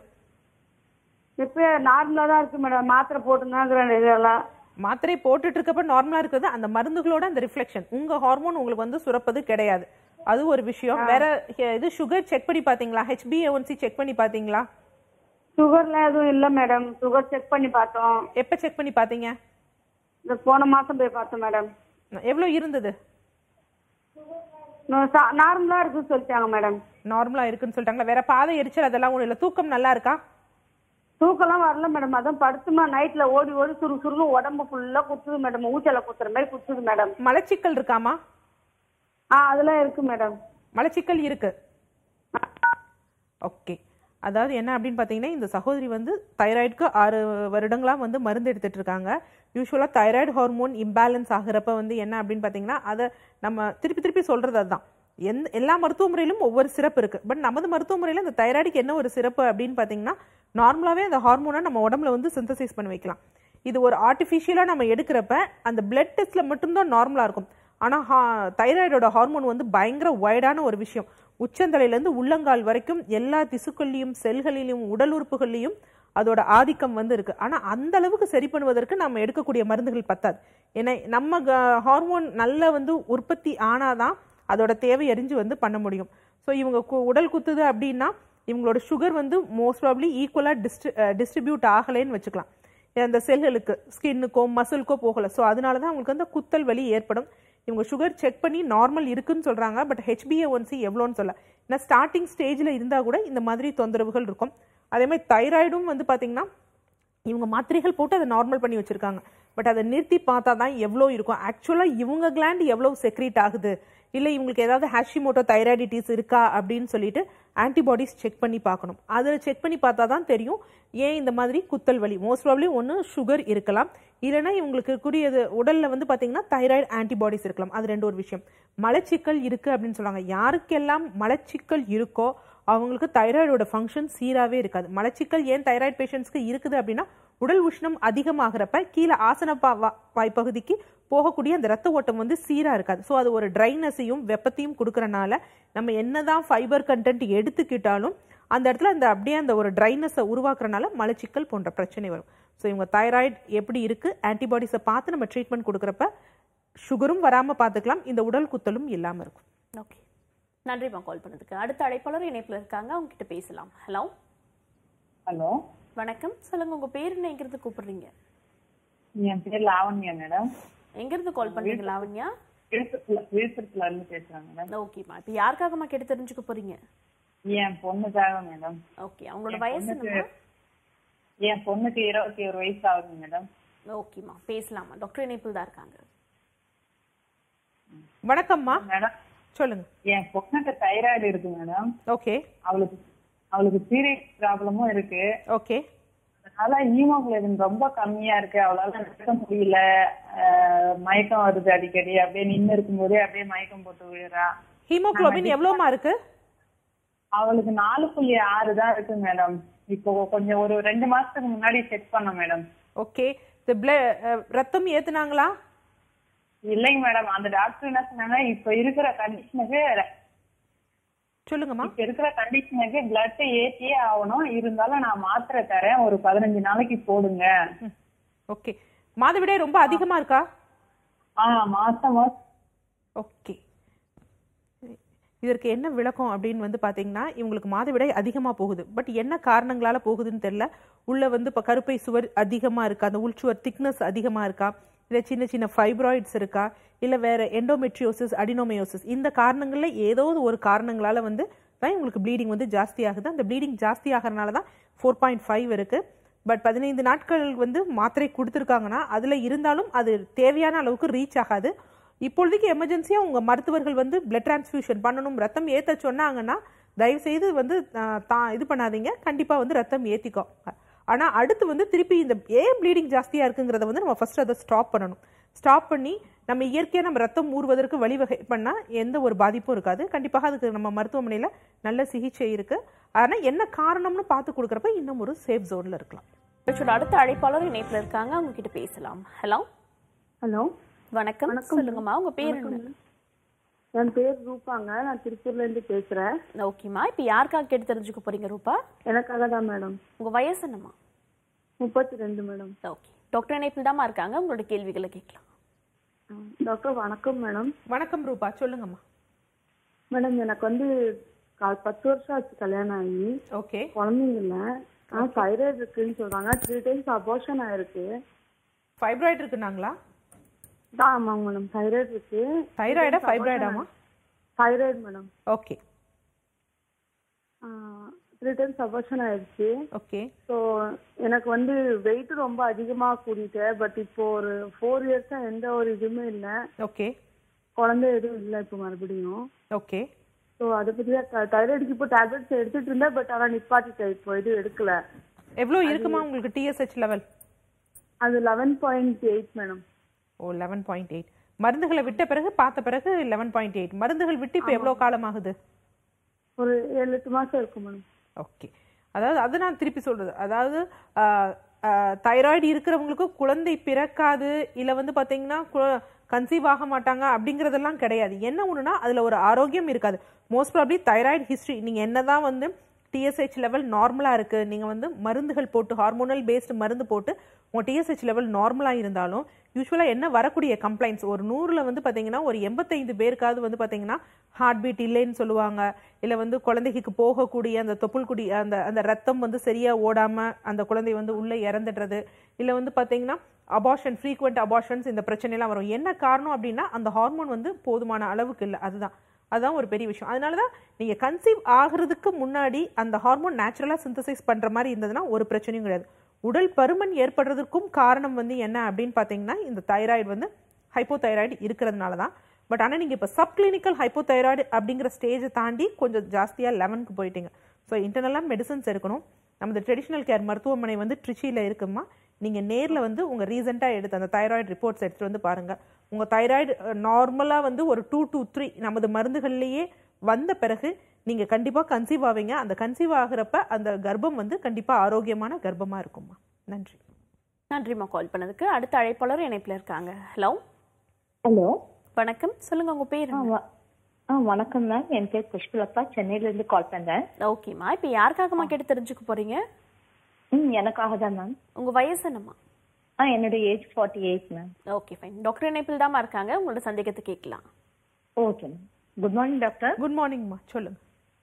இப்ப நார்மலா தான் இருக்கு மேடம் மாத்திரை போட்டுருந்தாங்கிறேன் இதெல்லாம் மாத்திரை போட்டுட்டு இருக்கப்ப நார்மலா இருக்குது அந்த மருந்துகளோட அந்த ரிஃப்ளெக்ஷன் உங்க ஹார்மோன் உங்களுக்கு வந்து சுரப்பது கிடையாது அது ஒரு விஷயம் வேற ஹெ- இது சுகர் செக் பண்ணி பாத்தீங்களா ஹெச்பிஏஒன்சி செக் பண்ணி பாத்தீங்களா சுகர்லாம் எதுவும் இல்ல மேடம் சுகர் செக் பண்ணி பார்த்தோம் எப்ப செக் பண்ணி பாத்தீங்க இந்த போன மாசம் போய் பார்த்தோம் மேடம் எவ்வளவு இருந்தது நார்மலா இருக்குன்னு சொல்லிட்டாங்க மேடம் நார்மலா இருக்குன்னு சொல்லிட்டாங்களா வேற பாதை எரிச்சல் அதெல்லாம் ஒண்ணு இல்ல தூக்கம் நல்லா இருக்கா தூக்கம்லாம் வரல மேடம் அதான் படுத்துமா நைட்ல ஓடி ஓடி சுரு சுருன்னு உடம்பு ஃபுல்லா குத்துது மேடம் ஊச்சல குத்துற மாதிரி குத்துது மேடம் மலச்சிக்கல் இருக்காமா ஆ அதெல்லாம் இருக்கு மேடம் மலச்சிக்கல் இருக்கு ஓகே அதாவது என்ன அப்படின்னு பார்த்தீங்கன்னா இந்த சகோதரி வந்து தைராய்டுக்கு ஆறு வருடங்களாக வந்து மருந்து எடுத்துட்டு இருக்காங்க யூஸ்வலாக தைராய்டு ஹார்மோன் இம்பேலன்ஸ் ஆகுறப்ப வந்து என்ன அப்படின்னு பார்த்தீங்கன்னா அதை நம்ம திருப்பி திருப்பி சொல்றது அதுதான் எந்த எல்லா மருத்துவ முறையிலும் ஒவ்வொரு சிறப்பு இருக்கு பட் நமது மருத்துவ முறையில் இந்த தைராய்டுக்கு என்ன ஒரு சிறப்பு அப்படின்னு பார்த்தீங்கன்னா நார்மலாகவே அந்த ஹார்மோனை நம்ம உடம்புல வந்து சிந்தசைஸ் பண்ணி வைக்கலாம் இது ஒரு ஆர்டிஃபிஷியலாக நம்ம எடுக்கிறப்ப அந்த பிளட் டெஸ்ட்டில் மட்டும்தான் நார்மலாக இருக்கும் ஆனால் தைராய்டோட ஹார்மோன் வந்து பயங்கர வைடான ஒரு விஷயம் உச்சந்தலையிலேருந்து உள்ளங்கால் வரைக்கும் எல்லா திசுக்கள்லையும் செல்களிலும் உடல் உறுப்புகள்லையும் அதோட ஆதிக்கம் வந்து இருக்கு ஆனா அந்த அளவுக்கு சரி பண்ணுவதற்கு நம்ம எடுக்கக்கூடிய மருந்துகள் பத்தாது ஏன்னா நம்ம ஹார்மோன் நல்ல வந்து உற்பத்தி ஆனாதான் அதோட தேவை அறிஞ்சு வந்து பண்ண முடியும் ஸோ இவங்க கு- உடல் குத்துது அப்படின்னா இவங்களோட சுகர் வந்து மோஸ்ட் ப்ராப்ளி ஈக்குவலாக டிஸ்ட்ரி டிஸ்ட்ரிபியூட் ஆகலைன்னு வச்சுக்கலாம் அந்த செல்களுக்கு ஸ்கின்னுக்கோ மசிலுக்கோ போகல ஸோ அதனால தான் அவங்களுக்கு வந்து குத்தல் வலி ஏற்படும் இவங்க சுகர் செக் பண்ணி நார்மல் இருக்குன்னு சொல்றாங்க பட் ஹெச்பிஏ ஒன்சி எவ்வளோன்னு சொல்ல ஏன்னா ஸ்டார்டிங் ஸ்டேஜில் இருந்தால் கூட இந்த மாதிரி தொந்தரவுகள் இருக்கும் அதே மாதிரி தைராய்டும் வந்து பார்த்தீங்கன்னா இவங்க மாத்திரைகள் போட்டு அதை நார்மல் பண்ணி வச்சிருக்காங்க பட் அதை நிறுத்தி பார்த்தா தான் எவ்வளோ இருக்கும் ஆக்சுவலாக இவங்க கிளாண்ட் எவ்வளோ செக்ரீட் ஆகுது இல்லை இவங்களுக்கு ஏதாவது ஹேஷிமோட்டோ தைராய்டிட்டிஸ் இருக்கா அப்படின்னு சொல்லிட்டு ஆன்டிபாடிஸ் செக் பண்ணி பார்க்கணும் அதில் செக் பண்ணி பார்த்தா தான் தெரியும் ஏன் இந்த மாதிரி குத்தல் வலி மோஸ்ட் ப்ராப்ளி ஒன்று சுகர் இருக்கலாம் இல்லைன்னா இவங்களுக்கு இருக்கக்கூடியது உடல்ல வந்து பார்த்தீங்கன்னா தைராய்டு ஆன்டிபாடிஸ் இருக்கலாம் அது ரெண்டு ஒரு விஷயம் மலச்சிக்கல் இருக்கு அப்படின்னு சொல்றாங்க யாருக்கெல்லாம் மலச்சிக்கல் இருக்கோ அவங்களுக்கு தைராய்டோட ஃபங்க்ஷன் சீராகவே இருக்காது மலச்சிக்கல் ஏன் தைராய்டு பேஷண்ட்ஸ்க்கு இருக்குது அப்படின்னா உடல் உஷ்ணம் அதிகமாகிறப்ப கீழே ஆசன பா- வா- வாய்ப்பகுதிக்கு போகக்கூடிய அந்த ரத்த ஓட்டம் வந்து சீரா இருக்காது ஸோ அது ஒரு ட்ரைனஸையும் வெப்பத்தையும் கொடுக்கறனால நம்ம என்னதான் ஃபைபர் கண்டென்ட் எடுத்துக்கிட்டாலும் அந்த இடத்துல அந்த அப்படியே அந்த ஒரு ட்ரைனஸை உருவாக்குறனால மலச்சிக்கல் போன்ற பிரச்சனை வரும் ஸோ இவங்க தைராய்டு எப்படி இருக்கு ஆன்டிபாடிஸை பார்த்து நம்ம ட்ரீட்மெண்ட் கொடுக்குறப்ப சுகரும் வராம பார்த்துக்கலாம் இந்த உடல் குத்தலும் இல்லாம இருக்கும் ஓகே நன்றிம்மா கால் பண்ணதுக்கு அடுத்த அழைப்பாளர் இணைப்புல இருக்காங்க அவங்க கிட்ட பேசலாம் ஹலோ ஹலோ வணக்கம் சொல்லுங்க உங்க பேர் என்ன எங்கிருந்து கூப்பிடுறீங்க என் பேர் லாவண்யா மேடம் எங்கிருந்து கால் பண்றீங்க லாவண்யா விழுப்புரத்துல விழுப்புரத்துல இருந்து பேசுறேன் மேடம் ஓகேம்மா இப்போ யாருக்காகம்மா கேட்டு தெரிஞ்சுக்க போறீங்க என் பொண்ணுக்காக மேடம் ஓகே அவங்களோட வயசு என்னம்மா என் பொண்ணுக்கு இருபத்தி ஒரு வயசு ஆகுது மேடம் ஓகேம்மா பேசலாமா டாக்டர் இணைப்பில் தான் இருக்காங்க வணக்கம்மா மேடம் சொல்லுங்க என் பொண்ணுக்கு தைராய்டு இருக்கு மேடம் ஓகே அவளுக்கு அவளுக்கு பீரியட் ப்ராப்ளமும் இருக்கு ஓகே அதனால ஹீமோகுளோபின் ரொம்ப கம்மியா இருக்கு அவளால நடக்க முடியல ஆஹ் மயக்கம் வருது அடிக்கடி அப்படியே நின்னு இருக்கும்போதே அப்படியே மயக்கம் போட்டு விழுறா ஹீமோகுளோபின் எவ்வளோமா இருக்கு அவளுக்கு நாலு புள்ளி ஆறு தான் இருக்கு மேடம் இப்போ கொஞ்சம் ஒரு ரெண்டு மாசத்துக்கு முன்னாடி செக் பண்ணோம் மேடம் ஓகே இந்த பிளட் ரத்தம் ஏத்துனாங்களா இல்லைங்க மேடம் அந்த டாக்டர் என்ன சொன்னாங்க இப்ப இருக்கிற கண்டிஷனுக்கு சொல்லுங்கம்மா இப்ப இருக்கிற கண்டிஷனுக்கு பிளட் ஏற்றியே ஆகணும் இருந்தாலும் நான் மாத்திரை தரேன் ஒரு பதினஞ்சு நாளைக்கு போடுங்க ஓகே மாதவிடாய் ரொம்ப அதிகமா இருக்கா ஆஹ் மாசம் மாசம் ஓகே இதற்கு என்ன விளக்கம் அப்படின்னு வந்து பாத்தீங்கன்னா இவங்களுக்கு மாதவிடாய் அதிகமா போகுது பட் என்ன காரணங்களால போகுதுன்னு தெரியல உள்ள வந்து இப்ப கருப்பை சுவர் அதிகமா இருக்கா அந்த உள்சுவர் திக்னஸ் அதிகமா இருக்கா இல்ல சின்ன சின்ன ஃபைப்ராய்ட்ஸ் இருக்கா இல்ல வேற எண்டோமெட்ரியோசிஸ் அடினோமயோசிஸ் இந்த காரணங்கள்ல ஏதோ ஒரு காரணங்களால வந்து தான் இவங்களுக்கு ப்ளீடிங் வந்து ஜாஸ்தி ஆகுது அந்த ப்ளீடிங் ஜாஸ்தி ஆகிறனால தான் ஃபோர் பாயிண்ட் ஃபைவ் இருக்கு பட் பதினைந்து நாட்கள் வந்து மாத்திரை கொடுத்துருக்காங்கன்னா அதுல இருந்தாலும் அது தேவையான அளவுக்கு ரீச் ஆகாது இப்பொழுதைக்கு எமர்ஜென்சியா உங்க மருத்துவர்கள் வந்து பிளட் டிரான்ஸ்ஃபியூஷன் பண்ணணும் ரத்தம் ஏத்த சொன்னாங்கன்னா தயவு செய்து வந்து ஆஹ், தான் இது பண்ணாதீங்க கண்டிப்பா வந்து ரத்தம் ஏத்திக்கோ ஆனா அடுத்து வந்து திருப்பி இந்த ஏன் ப்ளீடிங் ஜாஸ்தியா இருக்குங்கிறத வந்து நம்ம ஃபர்ஸ்ட் அதை ஸ்டாப் பண்ணணும் ஸ்டாப் பண்ணி நம்ம இயற்கையா நம்ம ரத்தம் ஊறுவதற்கு வழிவகை பண்ணா எந்த ஒரு பாதிப்பும் இருக்காது கண்டிப்பாக அதுக்கு நம்ம மருத்துவமனையில நல்ல சிகிச்சை இருக்கு ஆனா என்ன காரணம்னு பார்த்து கொடுக்கறப்ப இன்னும் ஒரு சேஃப் ஜோன்ல இருக்கலாம் நிகழ்ச்சியோட அடுத்த அழைப்பாளர் இணைப்புல இருக்காங்க அவங்க கிட்ட பேசலாம் ஹலோ ஹலோ வணக்கம் சொல்லுங்கம்மா உங்க பேர் என்ன என் பேர் ரூபாங்க நான் திருப்பூர்ல இருந்து பேசுறேன் ஓகேம்மா இப்போ யாருக்காக கேட்டு தெரிஞ்சுக்க போறீங்க ரூபா எனக்காக தான் மேடம் உங்க வயசு என்னம்மா முப்பத்தி ரெண்டு மேடம் ஓகே டாக்டர் இணைப்பில் தாம்மா இருக்காங்க உங்களோட கேள்விகளை கேட்கலாம் டாக்டர் வணக்கம் மேடம் வணக்கம் ரூபா சொல்லுங்கம்மா மேடம் எனக்கு வந்து கா- பத்து வருஷம் ஆச்சு கல்யாணம் ஆகி ஓகே குழந்தைங்க இல்ல ஆனா தைராய்டு இருக்குன்னு சொல்றாங்க த்ரீ டைம்ஸ் அபார்ஷன் ஆயிருக்கு ஃபைப்ராய்டு இருக்குனாங்களா தான் ஆமாங்க மேடம் தைராய்டு இருக்கு தைராய்டா ஃபைப்ராய்டாமா thyroid madam okay three times abortion ஆயிடுச்சு ஓகே ஸோ எனக்கு வந்து வெயிட் ரொம்ப அதிகமா கூடிட்டேன் பட் இப்போ ஒரு ஃபோர் இயர்ஸா எந்த ஒரு இதுவுமே இல்லை ஓகே குழந்தை எதுவும் இல்லை இப்போ மறுபடியும் ஓகே ஸோ அதை பத்தி தான் தைராய்டுக்கு இப்போ டேப்லெட்ஸ் எடுத்துட்டு இருந்தேன் பட் ஆனால் நிப்பாட்டிட்டேன் இப்போ எதுவும் எடுக்கல எவ்வளோ இருக்குமா உங்களுக்கு டிஎஸ்ஹெச் லெவல் அது eleven point eight madam oh eleven point eight மருந்துகளை விட்ட பிறகு பார்த்த பிறகு லெவன் பாயிண்ட் எயிட் மருந்துகள் விட்டு இப்போ எவ்வளோ காலம் ஆகுது ஒரு ஏழு எட்டு மாசம் இருக்கும் மேடம் ஓகே அதாவது அது நான் திருப்பி சொல்றது அதாவது தைராய்டு இருக்கிறவங்களுக்கு குழந்தை பிறக்காது இல்லை வந்து பார்த்தீங்கன்னா கன்சீவ் ஆக மாட்டாங்க அப்படிங்கிறதெல்லாம் கிடையாது என்ன ஒண்ணுனா அதுல ஒரு ஆரோக்கியம் இருக்காது மோஸ்ட் ப்ராப்ளி தைராய்டு ஹிஸ்ட்ரி நீங்க என்னதான் வந்து டிஎஸ்ஹெச் லெவல் நார்மலா இருக்கு நீங்க வந்து மருந்துகள் போட்டு ஹார்மோனல் பேஸ்டு மருந்து போட்டு உங்க டிஎஸ்ஹெச் லெவல் நார்மலா இருந்தாலும் யூஸ்வலா என்ன வரக்கூடிய கம்ப்ளைண்ட்ஸ் ஒரு நூறுல வந்து பாத்தீங்கன்னா ஒரு எண்பத்தைந்து பேருக்காவது வந்து பாத்தீங்கன்னா ஹார்ட் பீட் இல்லைன்னு சொல்லுவாங்க இல்ல வந்து குழந்தைக்கு போகக்கூடிய அந்த தொப்புள் குடி அந்த அந்த ரத்தம் வந்து சரியா ஓடாம அந்த குழந்தை வந்து உள்ள இறந்துடுறது இல்ல வந்து பாத்தீங்கன்னா அபார்ஷன் ஃப்ரீக்வெண்ட் அபார்ஷன்ஸ் இந்த பிரச்சனைலாம் வரும் என்ன காரணம் அப்படின்னா அந்த ஹார்மோன் வந்து போதுமான அளவுக்கு இல்லை அதுதான் அதுதான் ஒரு பெரிய விஷயம் அதனால தான் நீங்கள் கன்சீவ் ஆகிறதுக்கு முன்னாடி அந்த ஹார்மோன் நேச்சுரலாக சிந்தசைஸ் பண்ணுற மாதிரி இருந்ததுன்னா ஒரு பிரச்சனையும் கிடையாது உடல் பருமன் ஏற்படுறதுக்கும் காரணம் வந்து என்ன அப்படின்னு பார்த்தீங்கன்னா இந்த தைராய்டு வந்து ஹைப்போதைராய்டு இருக்கிறதுனால தான் பட் ஆனால் நீங்கள் இப்போ சப்கிளினிக்கல் ஹைப்போதைராய்டு அப்படிங்கிற ஸ்டேஜை தாண்டி கொஞ்சம் ஜாஸ்தியாக லெவனுக்கு போயிட்டீங்க ஸோ இன்டர்னலாக மெடிசன்ஸ் இருக்கணும் நமது ட்ரெடிஷ்னல் கேர் மருத்துவமனை வந்து ட்ரிச்சியில் இருக்குமா நீங்கள் நேரில் வந்து உங்கள் ரீசெண்டாக எடுத்த அந்த தைராய்டு ரிப்போர்ட்ஸ் எடுத்துகிட்டு வந்து பாருங்கள் உங்கள் தைராய்டு நார்மலாக வந்து ஒரு டூ டூ த்ரீ நமது மருந்துகள்லேயே வந்த பிறகு நீங்கள் கண்டிப்பாக கன்சீவ் ஆவீங்க அந்த கன்சீவ் ஆகிறப்ப அந்த கர்ப்பம் வந்து கண்டிப்பாக ஆரோக்கியமான கர்ப்பமாக இருக்கும்மா நன்றி நன்றிம்மா கால் பண்ணதுக்கு அடுத்த அழைப்பாளர் இணைப்புல இருக்காங்க ஹலோ ஹலோ வணக்கம் சொல்லுங்க உங்க பேர் ஆ வ- ஆ வணக்கம் மேம் என் பேர் புஷ்பலப்பா சென்னையில இருந்து கால் பண்றேன் ஓகேம்மா இப்போ யாருக்காகம்மா கேட்டு தெரிஞ்சுக்க போறீங்க ம் எனக்காக தான் மேம் உங்க வயசு என்னம்மா ஆ என்னோட age forty eight ma'am okay fine doctor இணைப்பில் தாம்மா இருக்காங்க உங்களோட சந்தேகத்தை கேட்கலாம் okay ma'am good morning doctor good மார்னிங்மா சொல்லுங்க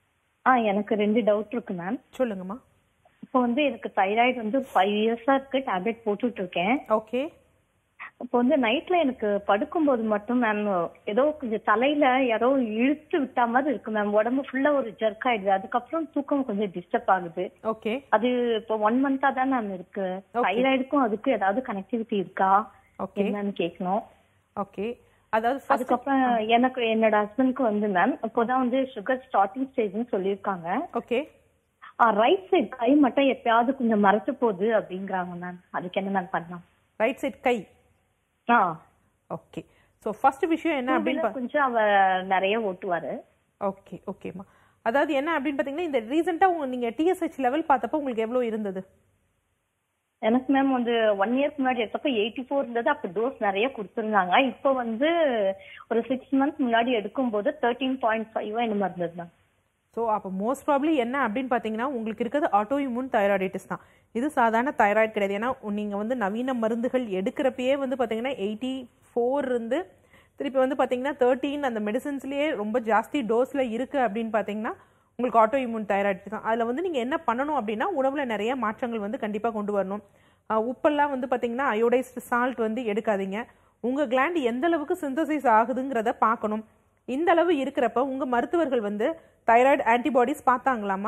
ஆ எனக்கு ரெண்டு டவுட் இருக்கு மேம் சொல்லுங்கம்மா இப்போ வந்து எனக்கு தைராய்டு வந்து ஃபைவ் இயர்ஸா இருக்கு டேப்லெட் போட்டுட்டு இருக்கேன் ஓகே இப்போ வந்து நைட்ல எனக்கு படுக்கும்போது மட்டும் மேம் ஏதோ கொஞ்சம் தலையில யாரோ இழுத்து விட்டா மாதிரி இருக்கு மேம் உடம்பு ஃபுல்லா ஒரு ஜர்க் ஆயிடுது அதுக்கப்புறம் தூக்கம் கொஞ்சம் டிஸ்டர்ப் ஆகுது ஓகே அது இப்போ ஒன் மந்தா தான் மேம் இருக்கு தைராய்டுக்கும் அதுக்கும் ஏதாவது கனெக்டிவிட்டி இருக்கா ஓகே என்னன்னு கேட்கணும் ஓகே அதாவது first- அதுக்கப்புறம் எனக்கு என்னோட ஹஸ்பண்ட்க்கு வந்து மேம் இப்போதான் வந்து சுகர் ஸ்டார்டிங் ஸ்டேஜ்னு சொல்லியிருக்காங்க ஓகே ரைட் சைடு கை மட்டும் எப்பயாவது கொஞ்சம் மறைச்சு போகுது அப்படிங்கிறாங்க மேம் அதுக்கு என்ன மேம் பண்ணலாம் ரைட் சைட் கை ஆ ஓகே ஸோ ஃபர்ஸ்ட் விஷயம் என்ன அப்படின்னு two-wheeler கொஞ்சம் அவ நிறைய ஓட்டுவாரு ஓகே ஓகேம்மா அதாவது என்ன அப்படின்னு பார்த்தீங்கன்னா இந்த ரீசெண்டாக உங்க நீங்கள் டிஎஸ்ஹெச் லெவல் பார்த்தப்போ உங்களுக்கு எவ்வளோ இருந்தது எனக்கு மேம் வந்து ஒன் இயர்க்கு முன்னாடி எடுத்தப்ப எயிட்டி ஃபோர் இருந்தது அப்ப டோஸ் நிறைய கொடுத்துருந்தாங்க இப்போ வந்து ஒரு சிக்ஸ் மந்த்ஸ் முன்னாடி எடுக்கும்போது தேர்ட்டீன் பாயிண்ட் ஃபைவ் என்னமா இருந்தது மேம் ஸோ அப்போ மோஸ்ட் ப்ராப்ளி என்ன அப்படின்னு பார்த்தீங்கன்னா உங்களுக்கு இருக்கிறது ஆட்டோ இம்யூன் தைராய்டிட்டிஸ் தான் இது சாதாரண தைராய்டு கிடையாது ஏன்னா நீங்கள் வந்து நவீன மருந்துகள் எடுக்கிறப்பயே வந்து பார்த்தீங்கன்னா எயிட்டி ஃபோர் இருந்து திருப்பி வந்து பார்த்தீங்கன்னா தேர்ட்டீன் அந்த மெடிசன்ஸ்லேயே ரொம்ப ஜாஸ்தி டோஸில் இருக்குது அப்படின்னு பார்த்தீங்கன்னா உங்களுக்கு ஆட்டோ இம்யூன் தைராய்டு தான் அதில் வந்து நீங்கள் என்ன பண்ணணும் அப்படின்னா உணவில் நிறைய மாற்றங்கள் வந்து கண்டிப்பாக கொண்டு வரணும் ஆஹ் உப்பெல்லாம் வந்து பார்த்தீங்கன்னா அயோடைஸ்டு சால்ட் வந்து எடுக்காதீங்க உங்கள் கிளாண்ட் எந்த அளவுக்கு சிந்தசைஸ் ஆகுதுங்கிறத பார்க்கணும் இந்த அளவு இருக்கிறப்ப உங்கள் மருத்துவர்கள் வந்து தைராய்டு ஆன்டிபாடிஸ் பார்த்தாங்களாமா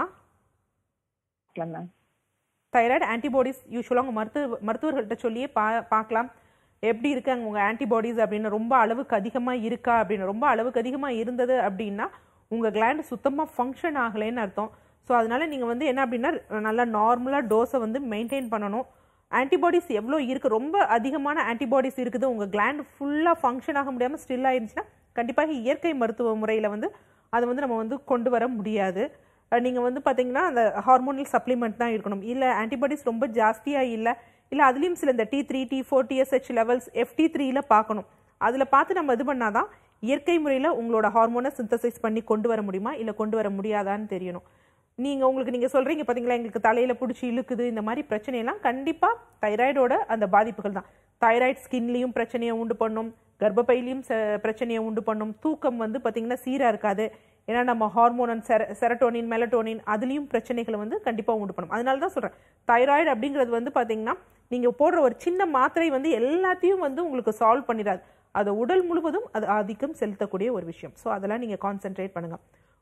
மேம் தைராய்டு ஆன்டிபாடிஸ் யூஸ்வலாக உங்கள் மருத்துவ மருத்துவர்கள்ட்ட சொல்லியே பா பார்க்கலாம் எப்படி இருக்காங்க உங்கள் ஆன்டிபாடிஸ் அப்படின்னு ரொம்ப அளவுக்கு அதிகமாக இருக்கா அப்படின்னு ரொம்ப அளவுக்கு அதிகமாக இருந்தது அப்படின்னா உங்கள் கிளாண்ட் சுத்தமாக ஃபங்க்ஷன் ஆகலைன்னு அர்த்தம் ஸோ அதனால நீங்கள் வந்து என்ன அப்படின்னா நல்லா நார்மலாக டோஸை வந்து மெயின்டைன் பண்ணணும் ஆன்டிபாடிஸ் எவ்வளோ இருக்குது ரொம்ப அதிகமான ஆன்டிபாடிஸ் இருக்குது உங்கள் கிளாண்ட் ஃபுல்லாக ஃபங்க்ஷன் ஆக முடியாமல் ஸ்டில் ஆயிருந்துச்சுன்னா கண்டிப்பாக இயற்கை மருத்துவ முறையில் வந்து அதை வந்து நம்ம வந்து கொண்டு வர முடியாது நீங்கள் வந்து பார்த்தீங்கன்னா அந்த ஹார்மோனல் சப்ளிமெண்ட் தான் இருக்கணும் இல்லை ஆன்டிபாடிஸ் ரொம்ப ஜாஸ்தியாக இல்லை இல்லை அதுலேயும் சில இந்த T three T four TSH levels FT த்ரீல பார்க்கணும் அதில் பார்த்து நம்ம இது பண்ணாதான் இயற்கை முறையில் உங்களோட ஹார்மோனை சிந்தசைஸ் பண்ணி கொண்டு வர முடியுமா இல்லை கொண்டு வர முடியாதான்னு தெரியணும் நீங்கள் உங்களுக்கு நீங்கள் சொல்கிறீங்க பார்த்தீங்களா எங்களுக்கு தலையில் பிடிச்சி இழுக்குது இந்த மாதிரி பிரச்சனையெல்லாம் கண்டிப்பாக தைராய்டோட அந்த பாதிப்புகள் தான் தைராய்டு ஸ்கின்லேயும் பிரச்சனையை உண்டு பண்ணும் கர்ப்பப்பையிலையும் செ- பிரச்சனையை உண்டு பண்ணும் தூக்கம் வந்து பார்த்தீங்கன்னா சீராக இருக்காது ஏன்னா நம்ம ஹார்மோன் செர செரட்டோனின் மெலட்டோனின் அதுலேயும் பிரச்சனைகளை வந்து கண்டிப்பாக உண்டு பண்ணும் அதனால தான் சொல்கிறேன் தைராய்டு அப்படிங்கிறது வந்து பார்த்தீங்கன்னா நீங்கள் போடுற ஒரு சின்ன மாத்திரை வந்து எல்லாத்தையும் வந்து உங்களுக்கு சால்வ் பண்ணிடாது அது உடல் முழுவதும் அது ஆதிக்கம் செலுத்தக்கூடிய ஒரு விஷயம் ஸோ அதெல்லாம் நீங்கள் கான்சென்ட்ரேட் பண்ணுங்கள்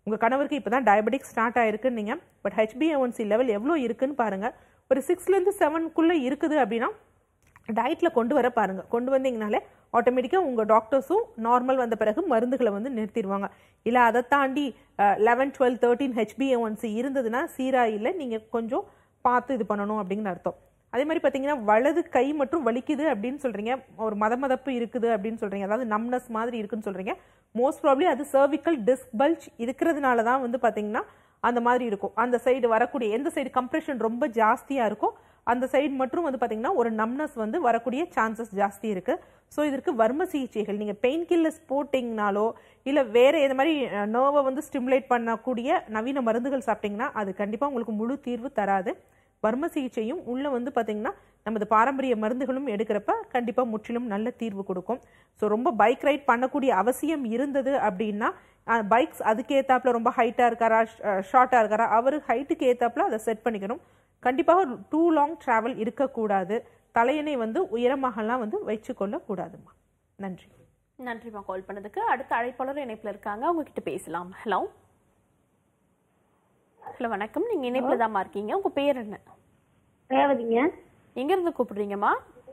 உங்கள் கணவருக்கு இப்போ தான் டயபெட்டிக் ஸ்டார்ட் ஆயிருக்குன்னு நீங்கள் பட் ஹெச்பிஏஒன்சி லெவல் எவ்வளோ இருக்குன்னு பாருங்கள் ஒரு சிக்ஸ்லேருந்து செவனுக்குள்ளே இருக்குது அப்படின்னா டயட்டில் கொண்டு வர பாருங்கள் கொண்டு வந்தீங்கனாலே ஆட்டோமேட்டிக்காக உங்கள் டாக்டர்ஸும் நார்மல் வந்த பிறகு மருந்துகளை வந்து நிறுத்திடுவாங்க இல்லை அதை தாண்டி லெவன் டுவெல் தேர்ட்டீன் ஹெச்பிஏஒன்சி இருந்ததுன்னா சீரா இல்லை நீங்கள் கொஞ்சம் பார்த்து இது பண்ணணும் அப்படிங்கிற அர்த்தம் அதே மாதிரி பார்த்தீங்கன்னா வலது கை மற்றும் வலிக்குது அப்படின்னு சொல்கிறீங்க ஒரு மத மதப்பு இருக்குது அப்படின்னு சொல்கிறீங்க அதாவது நம்னஸ் மாதிரி இருக்குன்னு சொல்கிறீங்க மோஸ்ட் ப்ராப்ளி அது சர்விக்கல் டிஸ்க் பல்ஜ் இருக்கிறதுனால தான் வந்து பார்த்தீங்கன்னா அந்த மாதிரி இருக்கும் அந்த சைடு வரக்கூடிய எந்த சைடு கம்ப்ரெஷன் ரொம்ப ஜாஸ்தியாக இருக்கோ அந்த சைடு மட்டும் வந்து பார்த்தீங்கன்னா ஒரு நம்னஸ் வந்து வரக்கூடிய சான்சஸ் ஜாஸ்தி இருக்கு ஸோ இதற்கு வர்ம சிகிச்சைகள் நீங்கள் பெயின் கில்லர்ஸ் போட்டிங்கனாலோ இல்லை வேற எது மாதிரி நர்வை வந்து ஸ்டிமுலேட் பண்ணக்கூடிய நவீன மருந்துகள் சாப்பிட்டீங்கன்னா அது கண்டிப்பாக உங்களுக்கு முழு தீர்வு தராது வர்ம சிகிச்சையும் உள்ள வந்து பார்த்தீங்கன்னா நமது பாரம்பரிய மருந்துகளும் எடுக்கிறப்ப கண்டிப்பாக முற்றிலும் நல்ல தீர்வு கொடுக்கும் ஸோ ரொம்ப பைக் ரைட் பண்ணக்கூடிய அவசியம் இருந்தது அப்படின்னா பைக்ஸ் அதுக்கு ஏத்தாப்புல ரொம்ப ஹைட்டாக இருக்காரா ஷார்ட்டாக இருக்காரா அவர் ஹைட்டுக்கு ஏத்தாப்புல அதை செட் பண்ணிக்கணும் கண்டிப்பாக டூ லாங் டிராவல் இருக்கக்கூடாது தலையணை வந்து உயரமாகலாம் வந்து வச்சுக்கொள்ள கூடாதுமா நன்றி நன்றிமா கால் பண்ணதுக்கு அடுத்த அழைப்பாளர் இணைப்புல இருக்காங்க அவங்க கிட்ட பேசலாம் ஹலோ ஹலோ வணக்கம் நீங்க இணைப்புல தாம்மா இருக்கீங்க உங்க பேர் என்ன ரேவதிங்க எங்க இருந்து கூப்பிடுறீங்கம்மா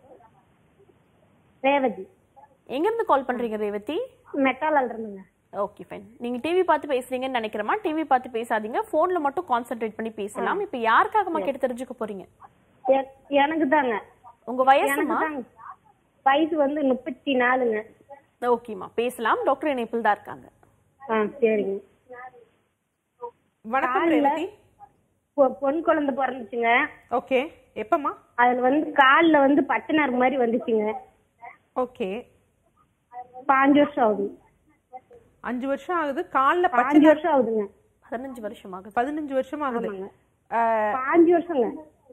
ரேவதி எங்க இருந்து கால் பண்றீங்க ரேவதி மெட்டால இருந்துங்க ஓகே ஃபைன் நீங்க டிவி பார்த்து பேசுறீங்கன்னு நினைக்கிறேமா டிவி பார்த்து பேசாதீங்க போன்ல மட்டும் கான்சென்ட்ரேட் பண்ணி பேசலாம் இப்போ யாருக்காகமா கேட்டு தெரிஞ்சுக்க போறீங்க எ- எனக்கு தாங்க உங்க எனக்கு வயசுமா தாங்க வயசு வந்து முப்பத்தி நாலுங்க ஓகேம்மா பேசலாம் டாக்டர் இணைப்பில் தான் இருக்காங்க ஆ சரிங்க வணக்கம் ரேவதி பொ- பொன் குழந்தை பிறந்துச்சுங்க ஓகே எப்பம்மா அதுல வந்து கால்ல வந்து பச்சை நரம்பு மாதிரி வந்துச்சுங்க ஓகே பாஞ்சு வருஷம் ஆகுது அஞ்சு வருஷம் ஆகுது காலில் பச்சை பாஞ்சு வருஷம் ஆகுதுங்க பதினஞ்சு வருஷம் ஆகுது பதினஞ்சு வருஷம் ஆகுது ஆமாங்க. அஹ், பாஞ்சு வருஷங்க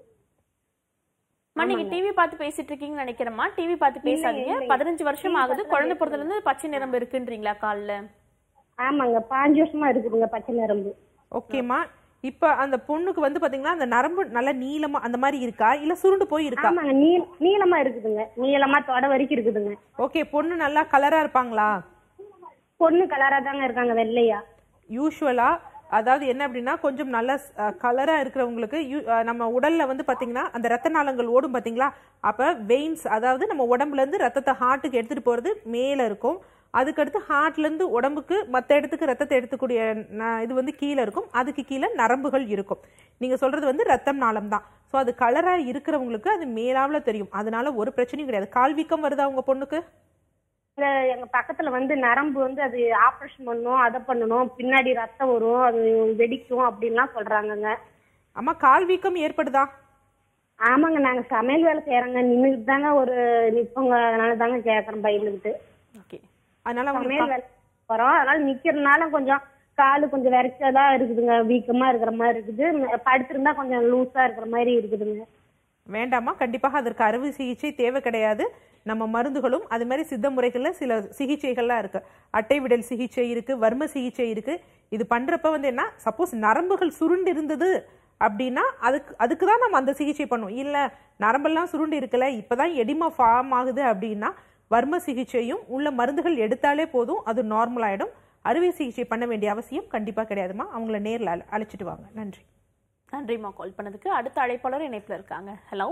அம்மா நீங்க டிவி பார்த்து பேசிட்டு இருக்கீங்கன்னு நினைக்கிறேம்மா டிவி பார்த்து பேசாதீங்க பதினஞ்சு வருஷம் ஆகுது குழந்தை பிறந்ததுல இருந்து பச்சை நிரம்பு இருக்குன்றீங்களா கால்ல ஆமாங்க பாஞ்சு வருஷமா இருக்குதுங்க பச்சை நரம்பு ஓகேம்மா இப்ப அந்த பொண்ணுக்கு வந்து பாத்தீங்கன்னா அந்த நரம்பு நல்ல நீளமா அந்த மாதிரி இருக்கா இல்ல சுருண்டு போய் இருக்கா ஆமாங்க நீ நீளமா இருக்குதுங்க நீளமா தொட வரைக்கும் இருக்குதுங்க ஓகே பொண்ணு நல்லா கலரா இருப்பாங்களா பொண்ணு கலரா தாங்க இருக்காங்க வெள்ளையா யூஸ்வலா அதாவது என்ன அப்படின்னா கொஞ்சம் நல்ல கலரா இருக்கிறவங்களுக்கு யூ- அஹ், நம்ம உடல்ல வந்து பாத்தீங்கன்னா அந்த ரத்த நாளங்கள் ஓடும் பாத்தீங்களா அப்ப வெயின்ஸ் அதாவது நம்ம உடம்புல இருந்து ரத்தத்தை ஹார்ட்டுக்கு எடுத்துட்டு போறது மேல இருக்கும் அதுக்கடுத்து ஹார்ட்ல இருந்து உடம்புக்கு மத்த இடத்துக்கு ரத்தத்தை எடுத்துக்கூடிய ந- இது வந்து கீழே இருக்கும் அதுக்கு கீழே நரம்புகள் இருக்கும் நீங்க சொல்றது வந்து ரத்தம் நாளம் தான் ஸோ அது கலரா இருக்கிறவங்களுக்கு அது மேலாவில் தெரியும் அதனால ஒரு பிரச்சனையும் கிடையாது கால் வீக்கம் வருதா உங்க பொண்ணுக்கு இங்க எங்க பக்கத்துல வந்து நரம்பு வந்து அது ஆபரேஷன் பண்ணணும் அதை பண்ணணும் பின்னாடி ரத்தம் வரும் அது வெடிக்கும் அப்படின்லாம் சொல்றாங்கங்க அம்மா கால் வீக்கம் ஏற்படுதா ஆமாங்க நாங்க சமையல் வேலை செய்யறோங்க நின்றுட்டு தாங்க ஒரு நிப்போங்க அதனால தாங்க கேக்குறோம் பயந்துக்கிட்டு ஓகே அதனால சமையல் உங்களுக்கு வேலை போறோம் அதனால நிக்கிறதுனால கொஞ்சம் காலு கொஞ்சம் விரைச்சதா இருக்குதுங்க வீக்கமா இருக்கிற மாதிரி இருக்குது படுத்திருந்தா கொஞ்சம் லூஸா இருக்கிற மாதிரி இருக்குதுங்க வேண்டாமா கண்டிப்பாக அதற்கு அறுவை சிகிச்சை தேவை கிடையாது நம்ம மருந்துகளும் அது மாதிரி சித்த முறைகள்ல சில சிகிச்சைகள்லாம் இருக்கு அட்டை விடல் சிகிச்சை இருக்கு வர்ம சிகிச்சை இருக்கு இது பண்றப்ப வந்து என்ன சப்போஸ் நரம்புகள் சுருண்டு இருந்தது அப்படின்னா அதுக்கு அதுக்கு தான் நம்ம அந்த சிகிச்சை பண்ணுவோம் இல்ல நரம்பெல்லாம் சுருண்டு இருக்கல இப்பதான் எடிமா ஃபார்ம் ஆகுது அப்படின்னா வர்ம சிகிச்சையும் உள்ள மருந்துகள் எடுத்தாலே போதும் அது நார்மல் ஆயிடும் அறுவை சிகிச்சை பண்ண வேண்டிய அவசியம் கண்டிப்பா கிடையாதுமா அவங்கள நேர்ல அழ- அழைச்சிட்டு வாங்க நன்றி நன்றிம்மா கால் பண்ணதுக்கு அடுத்த அழைப்பாளர் இணைப்புல இருக்காங்க ஹலோ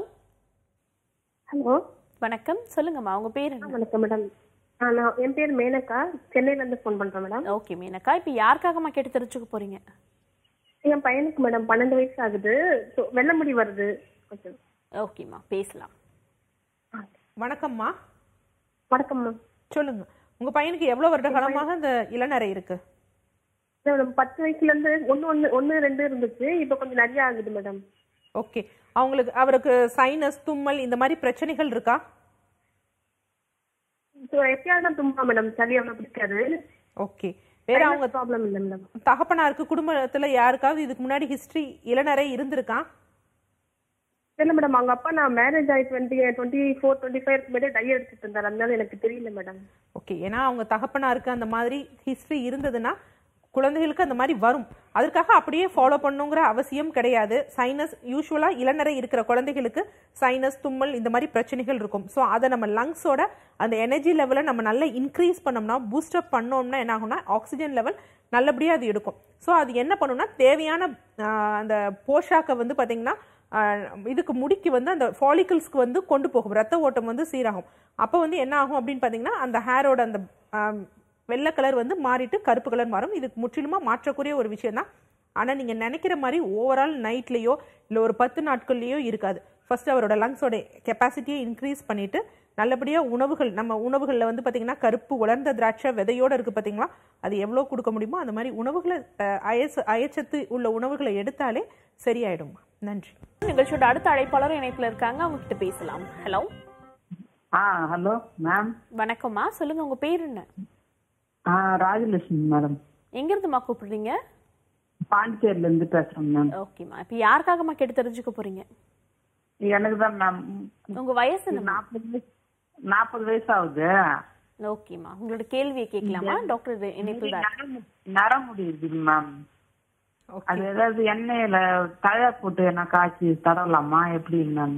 ஹலோ வணக்கம் சொல்லுங்கம்மா உங்க பேர் என்ன வணக்கம் மேடம் நான் என் பேர் மேனகா சென்னையில இருந்து ஃபோன் பண்றேன் மேடம் ஓகே மீனக்கா இப்போ யாருக்காகம்மா கேட்டு தெரிஞ்சுக்க போறீங்க என் பையனுக்கு மேடம் பன்னெண்டு வயசு ஆகுது So, வெள்ளை முடி வருது கொஞ்சம் ஓகேம்மா பேசலாம் வணக்கம்மா வணக்கம் மேம் சொல்லுங்க உங்க பையனுக்கு எவ்வளவு வருட காலமாக இந்த இளநரை இருக்கு மேடம் பத்து வயசுல இருந்து ஒண்ணு ஒண்ணு ஒண்ணு ரெண்டு இருந்துச்சு இப்ப கொஞ்சம் நிறைய ஆகுது மேடம் ஓகே அவங்களுக்கு அவருக்கு சைனஸ் தும்மல் இந்த மாதிரி பிரச்சனைகள் இருக்கா ஸோ எப்பயாவது தான் தும்பா மேடம் சளி அவ்வளோ பிடிக்காது ஓகே வேற அவங்க ப்ராப்ளம் இல்லை மேடம் தகப்பனாருக்கு குடும்பத்துல யாருக்காவது இதுக்கு முன்னாடி ஹிஸ்டரி இளநரை இருந்திருக்கா இல்லை மேடம் அவங்க அப்பா நான் மேரேஜ் ஆகி twenty twenty four twenty five முன்னாடி டை எடுத்துட்டு இருந்தார் அதனால எனக்கு தெரியல மேடம் ஓகே ஏன்னா அவங்க தகப்பனாருக்கு அந்த மாதிரி ஹிஸ்டரி இருந்ததுன்னா குழந்தைகளுக்கு அந்த மாதிரி வரும் அதற்காக அப்படியே ஃபாலோ பண்ணுங்கிற அவசியம் கிடையாது சைனஸ் யூஸ்வலா இளநரை இருக்கிற குழந்தைகளுக்கு சைனஸ் தும்மல் இந்த மாதிரி பிரச்சனைகள் இருக்கும் ஸோ அதை நம்ம லங்ஸோட அந்த எனர்ஜி லெவலை நம்ம நல்லா இன்க்ரீஸ் பண்ணோம்னா பூஸ்டப் பண்ணோம்னா என்ன ஆகும்னா ஆக்சிஜன் லெவல் நல்லபடியாக அது எடுக்கும் ஸோ அது என்ன பண்ணும்னா தேவையான ஆஹ், அந்த போஷாக்கை வந்து பார்த்தீங்கன்னா ஆஹ், இதுக்கு முடிக்கு வந்து அந்த ஃபாலிகல்ஸ்க்கு வந்து கொண்டு போகும் ரத்த ஓட்டம் வந்து சீராகும் அப்போ வந்து என்ன ஆகும் அப்படின்னு பார்த்தீங்கன்னா அந்த ஹேரோட அந்த ஆம், வெள்ளை கலர் வந்து மாறிட்டு கருப்பு கலர் மாறும் இதுக்கு முற்றிலுமா மாற்றக்கூடிய ஒரு விஷயம் தான் ஆனால் நீங்கள் நினைக்கிற மாதிரி ஓவரால் நைட்லேயோ இல்லை ஒரு பத்து நாட்கள்லேயோ இருக்காது ஃபர்ஸ்ட் அவரோட லங்ஸோட கெப்பாசிட்டியை இன்க்ரீஸ் பண்ணிட்டு நல்லபடியாக உணவுகள் நம்ம உணவுகளில் வந்து பார்த்தீங்கன்னா கருப்பு உலர்ந்த திராட்சை விதையோடு இருக்குது பார்த்தீங்களா அது எவ்வளோ கொடுக்க முடியுமோ அந்த மாதிரி உணவுகளை அஹ், அயச அயச்சத்து உள்ள உணவுகளை எடுத்தாலே சரியாயிடுமா நன்றி நிகழ்ச்சியோட அடுத்த அழைப்பாளரும் இணைப்புல இருக்காங்க அவங்க கிட்ட பேசலாம் ஹலோ ஆ ஹலோ மேம் வணக்கம்மா சொல்லுங்க உங்க பேர் என்ன ஆ ராஜலட்சுமி மேடம் எங்க இருந்துமா கூப்பிடுறீங்க பாண்டிச்சேரில இருந்து பேசுறேன் மேம் ஓகேம்மா இப்ப யாருக்காகம்மா கேட்டு தெரிஞ்சுக்க போறீங்க எனக்கு தான் மேம் உங்க வயசு என்ன நாற்பது வயசு நாற்பது வயசு ஆகுது ஓகேம்மா உங்களோட கேள்வியை கேட்கலாமா டாக்டர் இணைப்பு தான் நரம்பு- நரமுடி இருக்குது மேம் அது ஏதாவது எண்ணெயில தழை போட்டு என்ன காய்ச்சி தடவலாமா எப்படி மேம்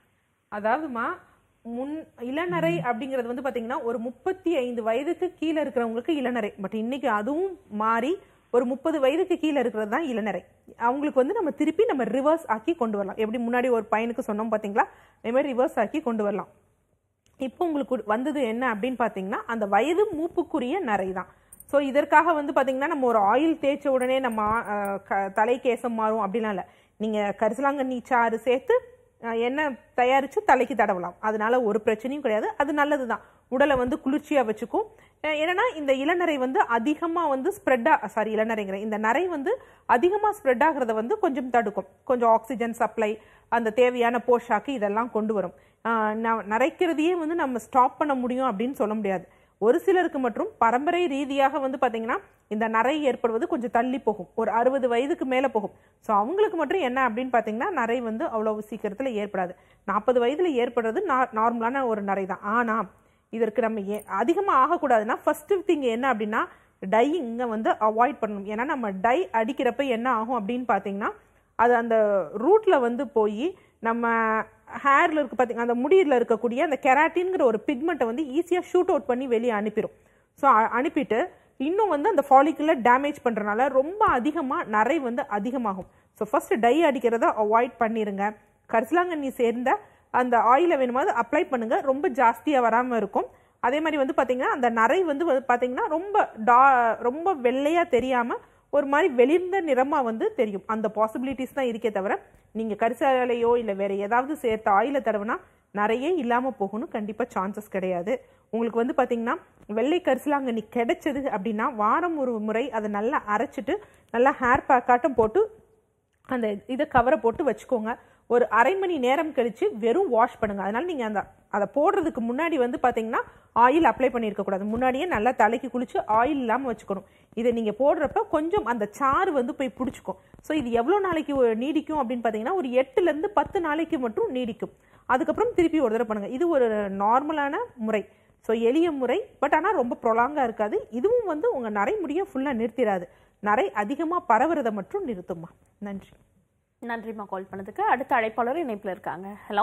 அதாவதுமா முன் இளநரை அப்படிங்கிறது வந்து பாத்தீங்கன்னா ஒரு முப்பத்தி ஐந்து வயதுக்கு கீழே இருக்கிறவங்களுக்கு இளநரை பட் இன்னைக்கு அதுவும் மாறி ஒரு முப்பது வயதுக்கு கீழே இருக்கிறது தான் இளநரை அவங்களுக்கு வந்து நம்ம திருப்பி நம்ம ரிவர்ஸ் ஆக்கி கொண்டு வரலாம் எப்படி முன்னாடி ஒரு பையனுக்கு சொன்னோம் பாத்தீங்களா அதே மாதிரி ரிவர்ஸ் ஆக்கி கொண்டு வரலாம் இப்போ உங்களுக்கு வந்தது என்ன அப்படின்னு பார்த்தீங்கன்னா அந்த வயது மூப்புக்குரிய நரை தான் ஸோ இதற்காக வந்து பார்த்தீங்கன்னா நம்ம ஒரு ஆயில் தேய்ச்ச உடனே நம்ம ஆஹ், க- தலை கேசம் மாறும் அப்படிலாம் இல்லை நீங்கள் கரிசலாங்கண்ணி சாறு சேர்த்து ஆஹ், எண்ணெய் தயாரித்து தலைக்கு தடவலாம் அதனால ஒரு பிரச்சனையும் கிடையாது அது நல்லது தான் உடலை வந்து குளிர்ச்சியாக வச்சுக்கும் அஹ், என்னன்னா இந்த இளநரை வந்து அதிகமாக வந்து ஸ்ப்ரெட் சாரி இளநரைங்கிற இந்த நரை வந்து அதிகமாக ஸ்ப்ரெட் ஆகிறத வந்து கொஞ்சம் தடுக்கும் கொஞ்சம் ஆக்சிஜன் சப்ளை அந்த தேவையான போஷாக்கு இதெல்லாம் கொண்டு வரும் ஆஹ் ந- நரைக்கிறதையே வந்து நம்ம ஸ்டாப் பண்ண முடியும் அப்படின்னு சொல்ல முடியாது ஒரு சிலருக்கு மற்றும் பரம்பரை ரீதியாக வந்து பாத்தீங்கன்னா இந்த நரை ஏற்படுவது கொஞ்சம் தள்ளி போகும் ஒரு அறுபது வயதுக்கு மேலே போகும் ஸோ அவங்களுக்கு மட்டும் என்ன அப்படின்னு பார்த்தீங்கன்னா நரை வந்து அவ்வளவு சீக்கிரத்தில் ஏற்படாது நாற்பது வயதில் ஏற்படுறது நார்மலான ஒரு நரை தான் ஆனால் இதற்கு நம்ம ஏ அதிகமாக ஆகக்கூடாதுன்னா ஃபர்ஸ்ட் திங் என்ன அப்படின்னா டையிங்கை வந்து அவாய்ட் பண்ணணும் ஏன்னா நம்ம டை அடிக்கிறப்ப என்ன ஆகும் அப்படின்னு பார்த்தீங்கன்னா அது அந்த ரூட்ல வந்து போய் நம்ம ஹேர்ல இருக்கு பாத்தீங்க அந்த முடியில இருக்கக்கூடிய அந்த கெராட்டின்ங்கிற ஒரு பிக்மெண்ட்டை வந்து ஈஸியா ஷூட் அவுட் பண்ணி வெளியே அனுப்பிடும் ஸோ அனுப்பிட்டு இன்னும் வந்து அந்த ஃபாலிக்குல டேமேஜ் பண்றதுனால ரொம்ப அதிகமா நரை வந்து அதிகமாகும் ஸோ ஃபர்ஸ்ட் டை அடிக்கிறத அவாய்ட் பண்ணிருங்க கரிசலாங்கண்ணி சேர்ந்த அந்த ஆயிலை வேணுமாவது அப்ளை பண்ணுங்க ரொம்ப ஜாஸ்தியா வராம இருக்கும் அதே மாதிரி வந்து பாத்தீங்கன்னா அந்த நரை வந்து பாத்தீங்கன்னா ரொம்ப டா ரொம்ப வெள்ளையா தெரியாம ஒரு மாதிரி வெளிர்ந்த நிறமா வந்து தெரியும் அந்த பாசிபிலிட்டிஸ் தான் இருக்கே தவிர நீங்க கரிசாலையோ இல்ல வேற ஏதாவது சேர்த்த ஆயில தடவுனா நிறைய இல்லாம போகணும் கண்டிப்பா சான்சஸ் கிடையாது உங்களுக்கு வந்து பாத்தீங்கன்னா வெள்ளை கரிசலாங்கண்ணி கிடைச்சது அப்படின்னா வாரம் ஒரு முறை அதை நல்லா அரைச்சிட்டு நல்லா ஹேர் பேக்காட்டம் போட்டு அந்த இதை கவரை போட்டு வச்சுக்கோங்க ஒரு அரை மணி நேரம் கழிச்சு வெறும் வாஷ் பண்ணுங்க அதனால நீங்க அந்த அதை போடுறதுக்கு முன்னாடி வந்து பாத்தீங்கன்னா ஆயில் அப்ளை பண்ணியிருக்க கூடாது முன்னாடியே நல்லா தலைக்கு குளிச்சு ஆயில் இல்லாம வச்சுக்கணும் இதை நீங்க போடுறப்ப கொஞ்சம் அந்த சாறு வந்து போய் பிடிச்சிக்கும் ஸோ இது எவ்வளவு நாளைக்கு ஒ- நீடிக்கும் அப்படின்னு பாத்தீங்கன்னா ஒரு எட்டுல இருந்து பத்து நாளைக்கு மட்டும் நீடிக்கும் அதுக்கப்புறம் திருப்பி ஒரு தடவை பண்ணுங்க இது ஒரு நார்மலான முறை ஸோ எளிய முறை பட் ஆனால் ரொம்ப ப்ரொலாங்கா இருக்காது இதுவும் வந்து உங்க நரைமுடியை ஃபுல்லா நிறுத்திடாது நரை அதிகமா பரவுறதை மட்டும் நிறுத்துமா நன்றி நன்றிம்மா கால் பண்ணதுக்கு அடுத்த அழைப்பாளர் இணைப்புல இருக்காங்க ஹலோ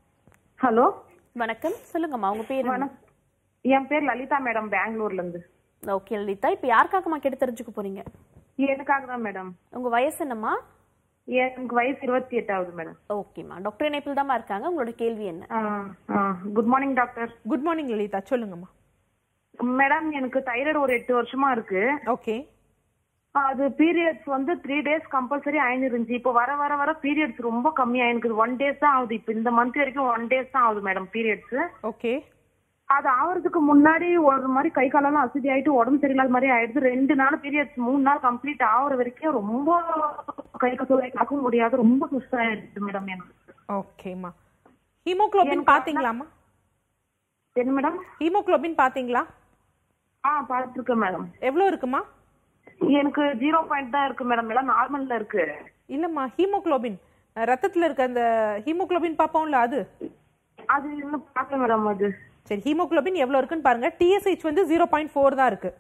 ஹலோ வணக்கம் சொல்லுங்கம்மா உங்க பேர் என்ன? என் பேர் லலிதா மேடம் பெங்களூர்ல இருந்து ஓகே லலிதா இப்ப யாருக்காகம்மா கேட்டு தெரிஞ்சுக்க போறீங்க எனக்காக தான் மேடம் உங்க வயசு என்னம்மா எனக்கு வயசு இருபத்தி எட்டாவது மேடம் ஓகேம்மா டாக்டர் இணைப்பில் தாம்மா இருக்காங்க உங்களோட கேள்வி என்ன good morning doctor good morning Lalitha சொல்லுங்கம்மா மேடம் எனக்கு தைராய்டு ஒரு எட்டு வருஷமா இருக்கு ஓகே அது பீரியட்ஸ் வந்து த்ரீ டேஸ் கம்பல்சரி ஆயிருந்துச்சு இப்போ வர வர வர பீரியட்ஸ் ரொம்ப கம்மியா எனக்கு ஒன் டேஸ் தான் ஆகுது இப்போ இந்த மந்த் வரைக்கும் ஒன் டேஸ் தான் ஆகுது மேடம் பீரியட்ஸ் ஓகே அது ஆவறதுக்கு முன்னாடி ஒரு மாதிரி கை காலெல்லாம் அசதி ஆயிட்டு உடம்பு சரியில்லாத மாதிரி ஆயிடுது ரெண்டு நாள் பீரியட்ஸ் மூணு நாள் கம்ப்ளீட் ஆகுற வரைக்கும் ரொம்ப கை கசோலை காக்க முடியாது ரொம்ப சுஸ்தாயிடுச்சு மேடம் எனக்கு ஓகேம்மா ஹீமோகுளோபின் பாத்தீங்களாம்மா என்ன மேடம் ஹீமோகுளோபின் பாத்தீங்களா ஆ பார்த்துருக்கேன் மேடம் எவ்வளவு இருக்குமா எனக்கு ஜீரோ பாயிண்ட் தான் இருக்கு மேடம் எல்லாம் நார்மல்ல இருக்கு இல்லம்மா ஹீமோகுளோபின் அஹ், ரத்தத்துல இருக்க அந்த ஹீமோகுளோபின் பாப்போம்ல அது அது இன்னும் பார்க்கல மேடம் அது சரி ஹீமோகுளோபின் எவ்வளவு இருக்குன்னு பாருங்க டிஎஸ்ஹெச் வந்து ஜீரோ பாயிண்ட் ஃபோர் தான் இருக்கு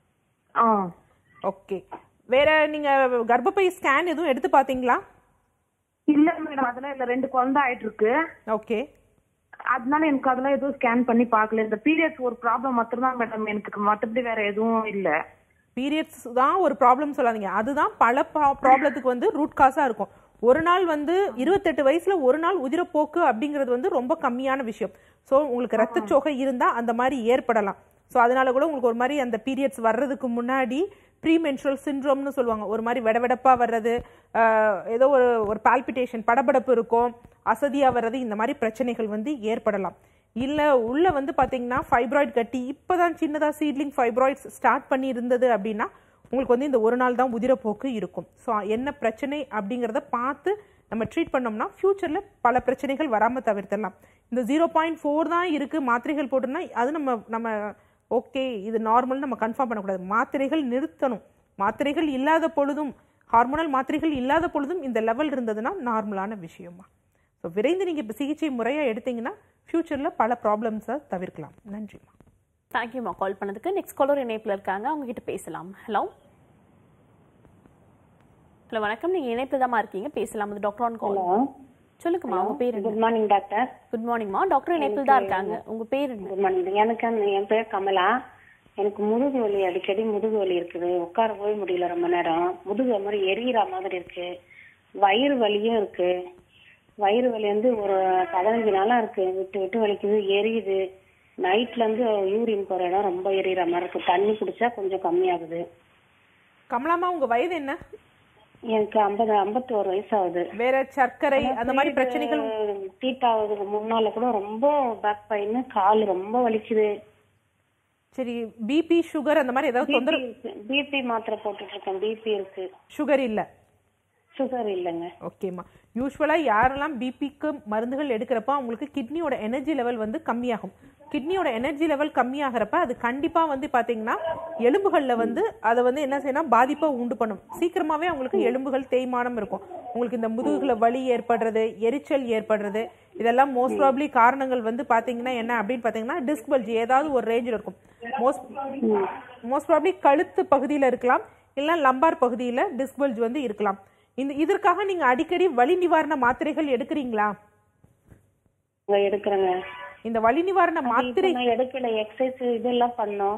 ஆ ஓகே வேற நீங்க கர்ப்பப்பை ஸ்கேன் எதுவும் எடுத்து பாத்தீங்களா இல்ல மேடம் அதெல்லாம் இல்ல ரெண்டு குழந்தை ஆயிட்டு இருக்கு ஓகே அதனால எனக்கு அதெல்லாம் எதுவும் ஸ்கேன் பண்ணி பார்க்கல இந்த பீரியட்ஸ் ஒரு ப்ராப்ளம் மட்டும் தான் மேடம் எனக்கு மற்றபடி வேற எதுவும் இல்ல பீரியட்ஸ் தான் ஒரு ப்ராப்ளம் சொல்லாதீங்க அதுதான் பல ப்ராப்ளத்துக்கு வந்து ரூட் காஸா இருக்கும் ஒரு நாள் வந்து இருபத்தெட்டு வயசுல ஒரு நாள் உதிரப்போக்கு அப்படிங்கிறது வந்து ரொம்ப கம்மியான விஷயம் ஸோ உங்களுக்கு ரத்தச்சோகை இருந்தா அந்த மாதிரி ஏற்படலாம் ஸோ அதனால கூட உங்களுக்கு ஒரு மாதிரி அந்த பீரியட்ஸ் வர்றதுக்கு முன்னாடி ப்ரீமென்சுரல் சிண்ட்ரோம்னு சொல்லுவாங்க ஒரு மாதிரி வெடவெடப்பா வர்றது ஆஹ், ஏதோ ஒரு ஒரு பால்பிட்டேஷன் படபடப்பு இருக்கும் அசதியா வர்றது இந்த மாதிரி பிரச்சனைகள் வந்து ஏற்படலாம் இல்ல உள்ள வந்து பாத்தீங்கன்னா ஃபைப்ராய்டு கட்டி இப்பதான் சின்னதா சீட்லிங் ஃபைப்ராய்ட்ஸ் ஸ்டார்ட் பண்ணி இருந்தது அப்படின்னா உங்களுக்கு வந்து இந்த ஒரு நாள் தான் உதிரப்போக்கு இருக்கும் ஸோ என்ன பிரச்சனை அப்படிங்கிறத பார்த்து நம்ம ட்ரீட் பண்ணோம்னா ஃபியூச்சர்ல பல பிரச்சனைகள் வராம தவிர்த்திடலாம் இந்த ஜீரோ பாயிண்ட் ஃபோர் தான் இருக்கு மாத்திரைகள் போட்டோம்னா அது நம்ம நம்ம ஓகே இது நார்மல் நம்ம கன்ஃபார்ம் பண்ணக்கூடாது மாத்திரைகள் நிறுத்தணும் மாத்திரைகள் இல்லாத பொழுதும் ஹார்மோனல் மாத்திரைகள் இல்லாத பொழுதும் இந்த லெவல் இருந்ததுன்னா நார்மலான விஷயமா ஸோ விரைந்து நீங்கள் இப்போ சிகிச்சை முறையாக எடுத்தீங்கன்னா ஃப்யூச்சரில் பல ப்ராப்ளம்ஸை தவிர்க்கலாம் நன்றிம்மா தேங்க்யூமா கால் பண்ணதுக்கு நெக்ஸ்ட் காலர் இணைப்புல இருக்காங்க அவங்க கிட்ட பேசலாம் ஹலோ ஹலோ வணக்கம் நீங்க இணைப்புல தான் இருக்கீங்க பேசலாம் இது டாக்டர் ஆன் கால் சொல்லுங்கம்மா உங்க பேர் என்ன குட் மார்னிங் டாக்டர் குட் மார்னிங்மா டாக்டர் இணைப்பில் தான் இருக்காங்க உங்க பேர் என்ன குட் மார்னிங் எனக்கு அந்த- என் பேர் கமலா எனக்கு முதுகு வலி அடிக்கடி முதுகு வலி இருக்குது உட்கார போய் முடியல ரொம்ப நேரம் முதுகு ஒரு மாதிரி எரியிற மாதிரி இருக்கு வயிறு வலியும் இருக்கு வயிறு வலி வந்து ஒரு பதினஞ்சு நாளா இருக்கு விட்டு விட்டு வலிக்குது எரியுது நைட்ல இருந்து யூரின் போற இடம் ரொம்ப எரியிற மாதிரி இருக்கு தண்ணி குடிச்சா கொஞ்சம் கம்மியாகுது கமலாமா உங்க வயது என்ன எனக்கு ஐம்பது ஐம்பத்தோரு வயசு ஆகுது வேற சர்க்கரை அந்த மாதிரி பிரச்சனைகள் தீட்டாவதுக்கு முன்னால கூட ரொம்ப பேக் பெயின் கால் ரொம்ப வலிக்குது சரி பிபி சுகர் அந்த மாதிரி ஏதாவது தொந்தரவு பிபி மாத்திரை போட்டுட்டு இருக்கேன் பிபி இருக்கு சுகர் இல்ல சுகர் இல்லைங்க ஓகேம்மா யூஸ்வலா யாரெல்லாம் பிபிக்கு மருந்துகள் எடுக்கிறப்ப அவங்களுக்கு கிட்னியோட எனர்ஜி லெவல் வந்து கம்மியாகும் கிட்னியோட எனர்ஜி லெவல் கம்மியாகிறப்ப அது கண்டிப்பா வந்து பாத்தீங்கன்னா எலும்புகள்ல வந்து அதை வந்து என்ன செய்யணும் பாதிப்பை உண்டு பண்ணும் சீக்கிரமாவே அவங்களுக்கு எலும்புகள் தேய்மானம் இருக்கும் உங்களுக்கு இந்த முதுகுல வலி ஏற்படுறது எரிச்சல் ஏற்படுறது இதெல்லாம் மோஸ்ட் ப்ராப்ளி காரணங்கள் வந்து பாத்தீங்கன்னா என்ன அப்படின்னு பாத்தீங்கன்னா டிஸ்க் பல்ஜி ஏதாவது ஒரு ரேஞ்சில் இருக்கும் மோஸ்ட் மோஸ்ட் ப்ராப்ளி கழுத்து பகுதியில இருக்கலாம் இல்ல லம்பார் பகுதியில டிஸ்க் பல்ஜ் வந்து இருக்கலாம் இந்த இதற்காக நீங்க அடிக்கடி வலி நிவாரண மாத்திரைகள் எடுக்கிறீங்களா இங்க எடுக்கிறேங்க இந்த வலி நிவாரண மாத்திரை இப்ப நான் எடுக்கல எக்ஸசைஸ் இதெல்லாம் பண்ணோம்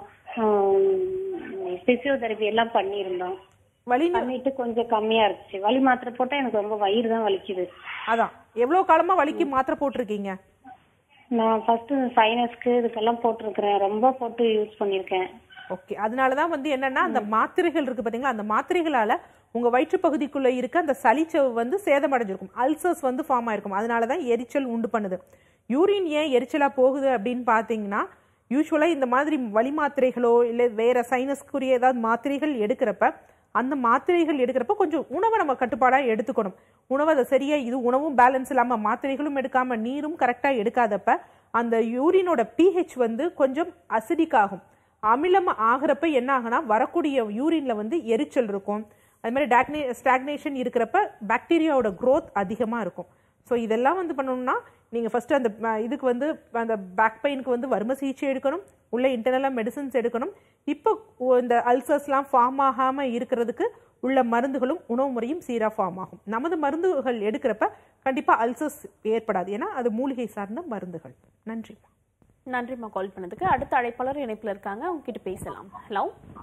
பிசியோதெரபி எல்லாம் பண்ணியிருந்தோம் வலி நி- பண்ணிட்டு கொஞ்சம் கம்மியா இருந்துச்சு வலி மாத்திரை போட்டா எனக்கு ரொம்ப வயிறு தான் வலிக்குது அதான் எவ்வளவு காலமா வலிக்கு மாத்திரை போட்டிருக்கீங்க நான் ஃபர்ஸ்ட் சைனஸ்க்கு இதுக்கெல்லாம் போட்டிருக்கிறேன் ரொம்ப போட்டு யூஸ் பண்ணிருக்கேன் ஓகே அதனாலதான் வந்து என்னன்னா அந்த மாத்திரைகள் இருக்கு பாத்தீங்களா அந்த மாத்திரைகளால உங்க வயிற்று பகுதிக்குள்ள இருக்க அந்த சளிச்சவு வந்து சேதமடைஞ்சிருக்கும் அல்சர்ஸ் வந்து ஃபார்ம் ஆயிருக்கும் அதனாலதான் எரிச்சல் உண்டு பண்ணுது யூரின் ஏன் எரிச்சலா போகுது அப்படின்னு பாத்தீங்கன்னா யூஸ்வலா இந்த மாதிரி வலி மாத்திரைகளோ இல்ல வேற சைனஸ்க்குரிய ஏதாவது மாத்திரைகள் எடுக்கிறப்ப அந்த மாத்திரைகள் எடுக்கிறப்ப கொஞ்சம் உணவை நம்ம கட்டுப்பாடா எடுத்துக்கணும் உணவை அதை சரியா இது உணவும் பேலன்ஸ் இல்லாம மாத்திரைகளும் எடுக்காம நீரும் கரெக்டா எடுக்காதப்ப அந்த யூரினோட பிஹெச் வந்து கொஞ்சம் அசிடிக் ஆகும் அமிலம் ஆகிறப்ப என்ன ஆகுனா வரக்கூடிய யூரின்ல வந்து எரிச்சல் இருக்கும் அது மாதிரி டாக்னே ஸ்டாக்னேஷன் இருக்கிறப்ப பாக்டீரியாவோட growth அதிகமா இருக்கும் ஸோ இதெல்லாம் வந்து பண்ணணும்னா நீங்க ஃபர்ஸ்ட் அந்த அஹ், இதுக்கு வந்து அந்த பேக் பெயினுக்கு வந்து வறுமை சிகிச்சை எடுக்கணும் உள்ள இன்டர்னலாக மெடிசன்ஸ் எடுக்கணும் இப்போ ஒ- இந்த அல்சர்ஸ்லாம் ஃபார்ம் ஆகாம இருக்கிறதுக்கு உள்ள மருந்துகளும் உணவு முறையும் சீரா ஃபார்ம் ஆகும் நமது மருந்துகள் எடுக்கிறப்ப கண்டிப்பா அல்சர்ஸ் ஏற்படாது ஏன்னா அது மூலிகை சார்ந்த மருந்துகள் நன்றி நன்றிம்மா கால் பண்ணதுக்கு அடுத்த அழைப்பாளர் இணைப்புல இருக்காங்க அவங்க கிட்ட பேசலாம் ஹலோ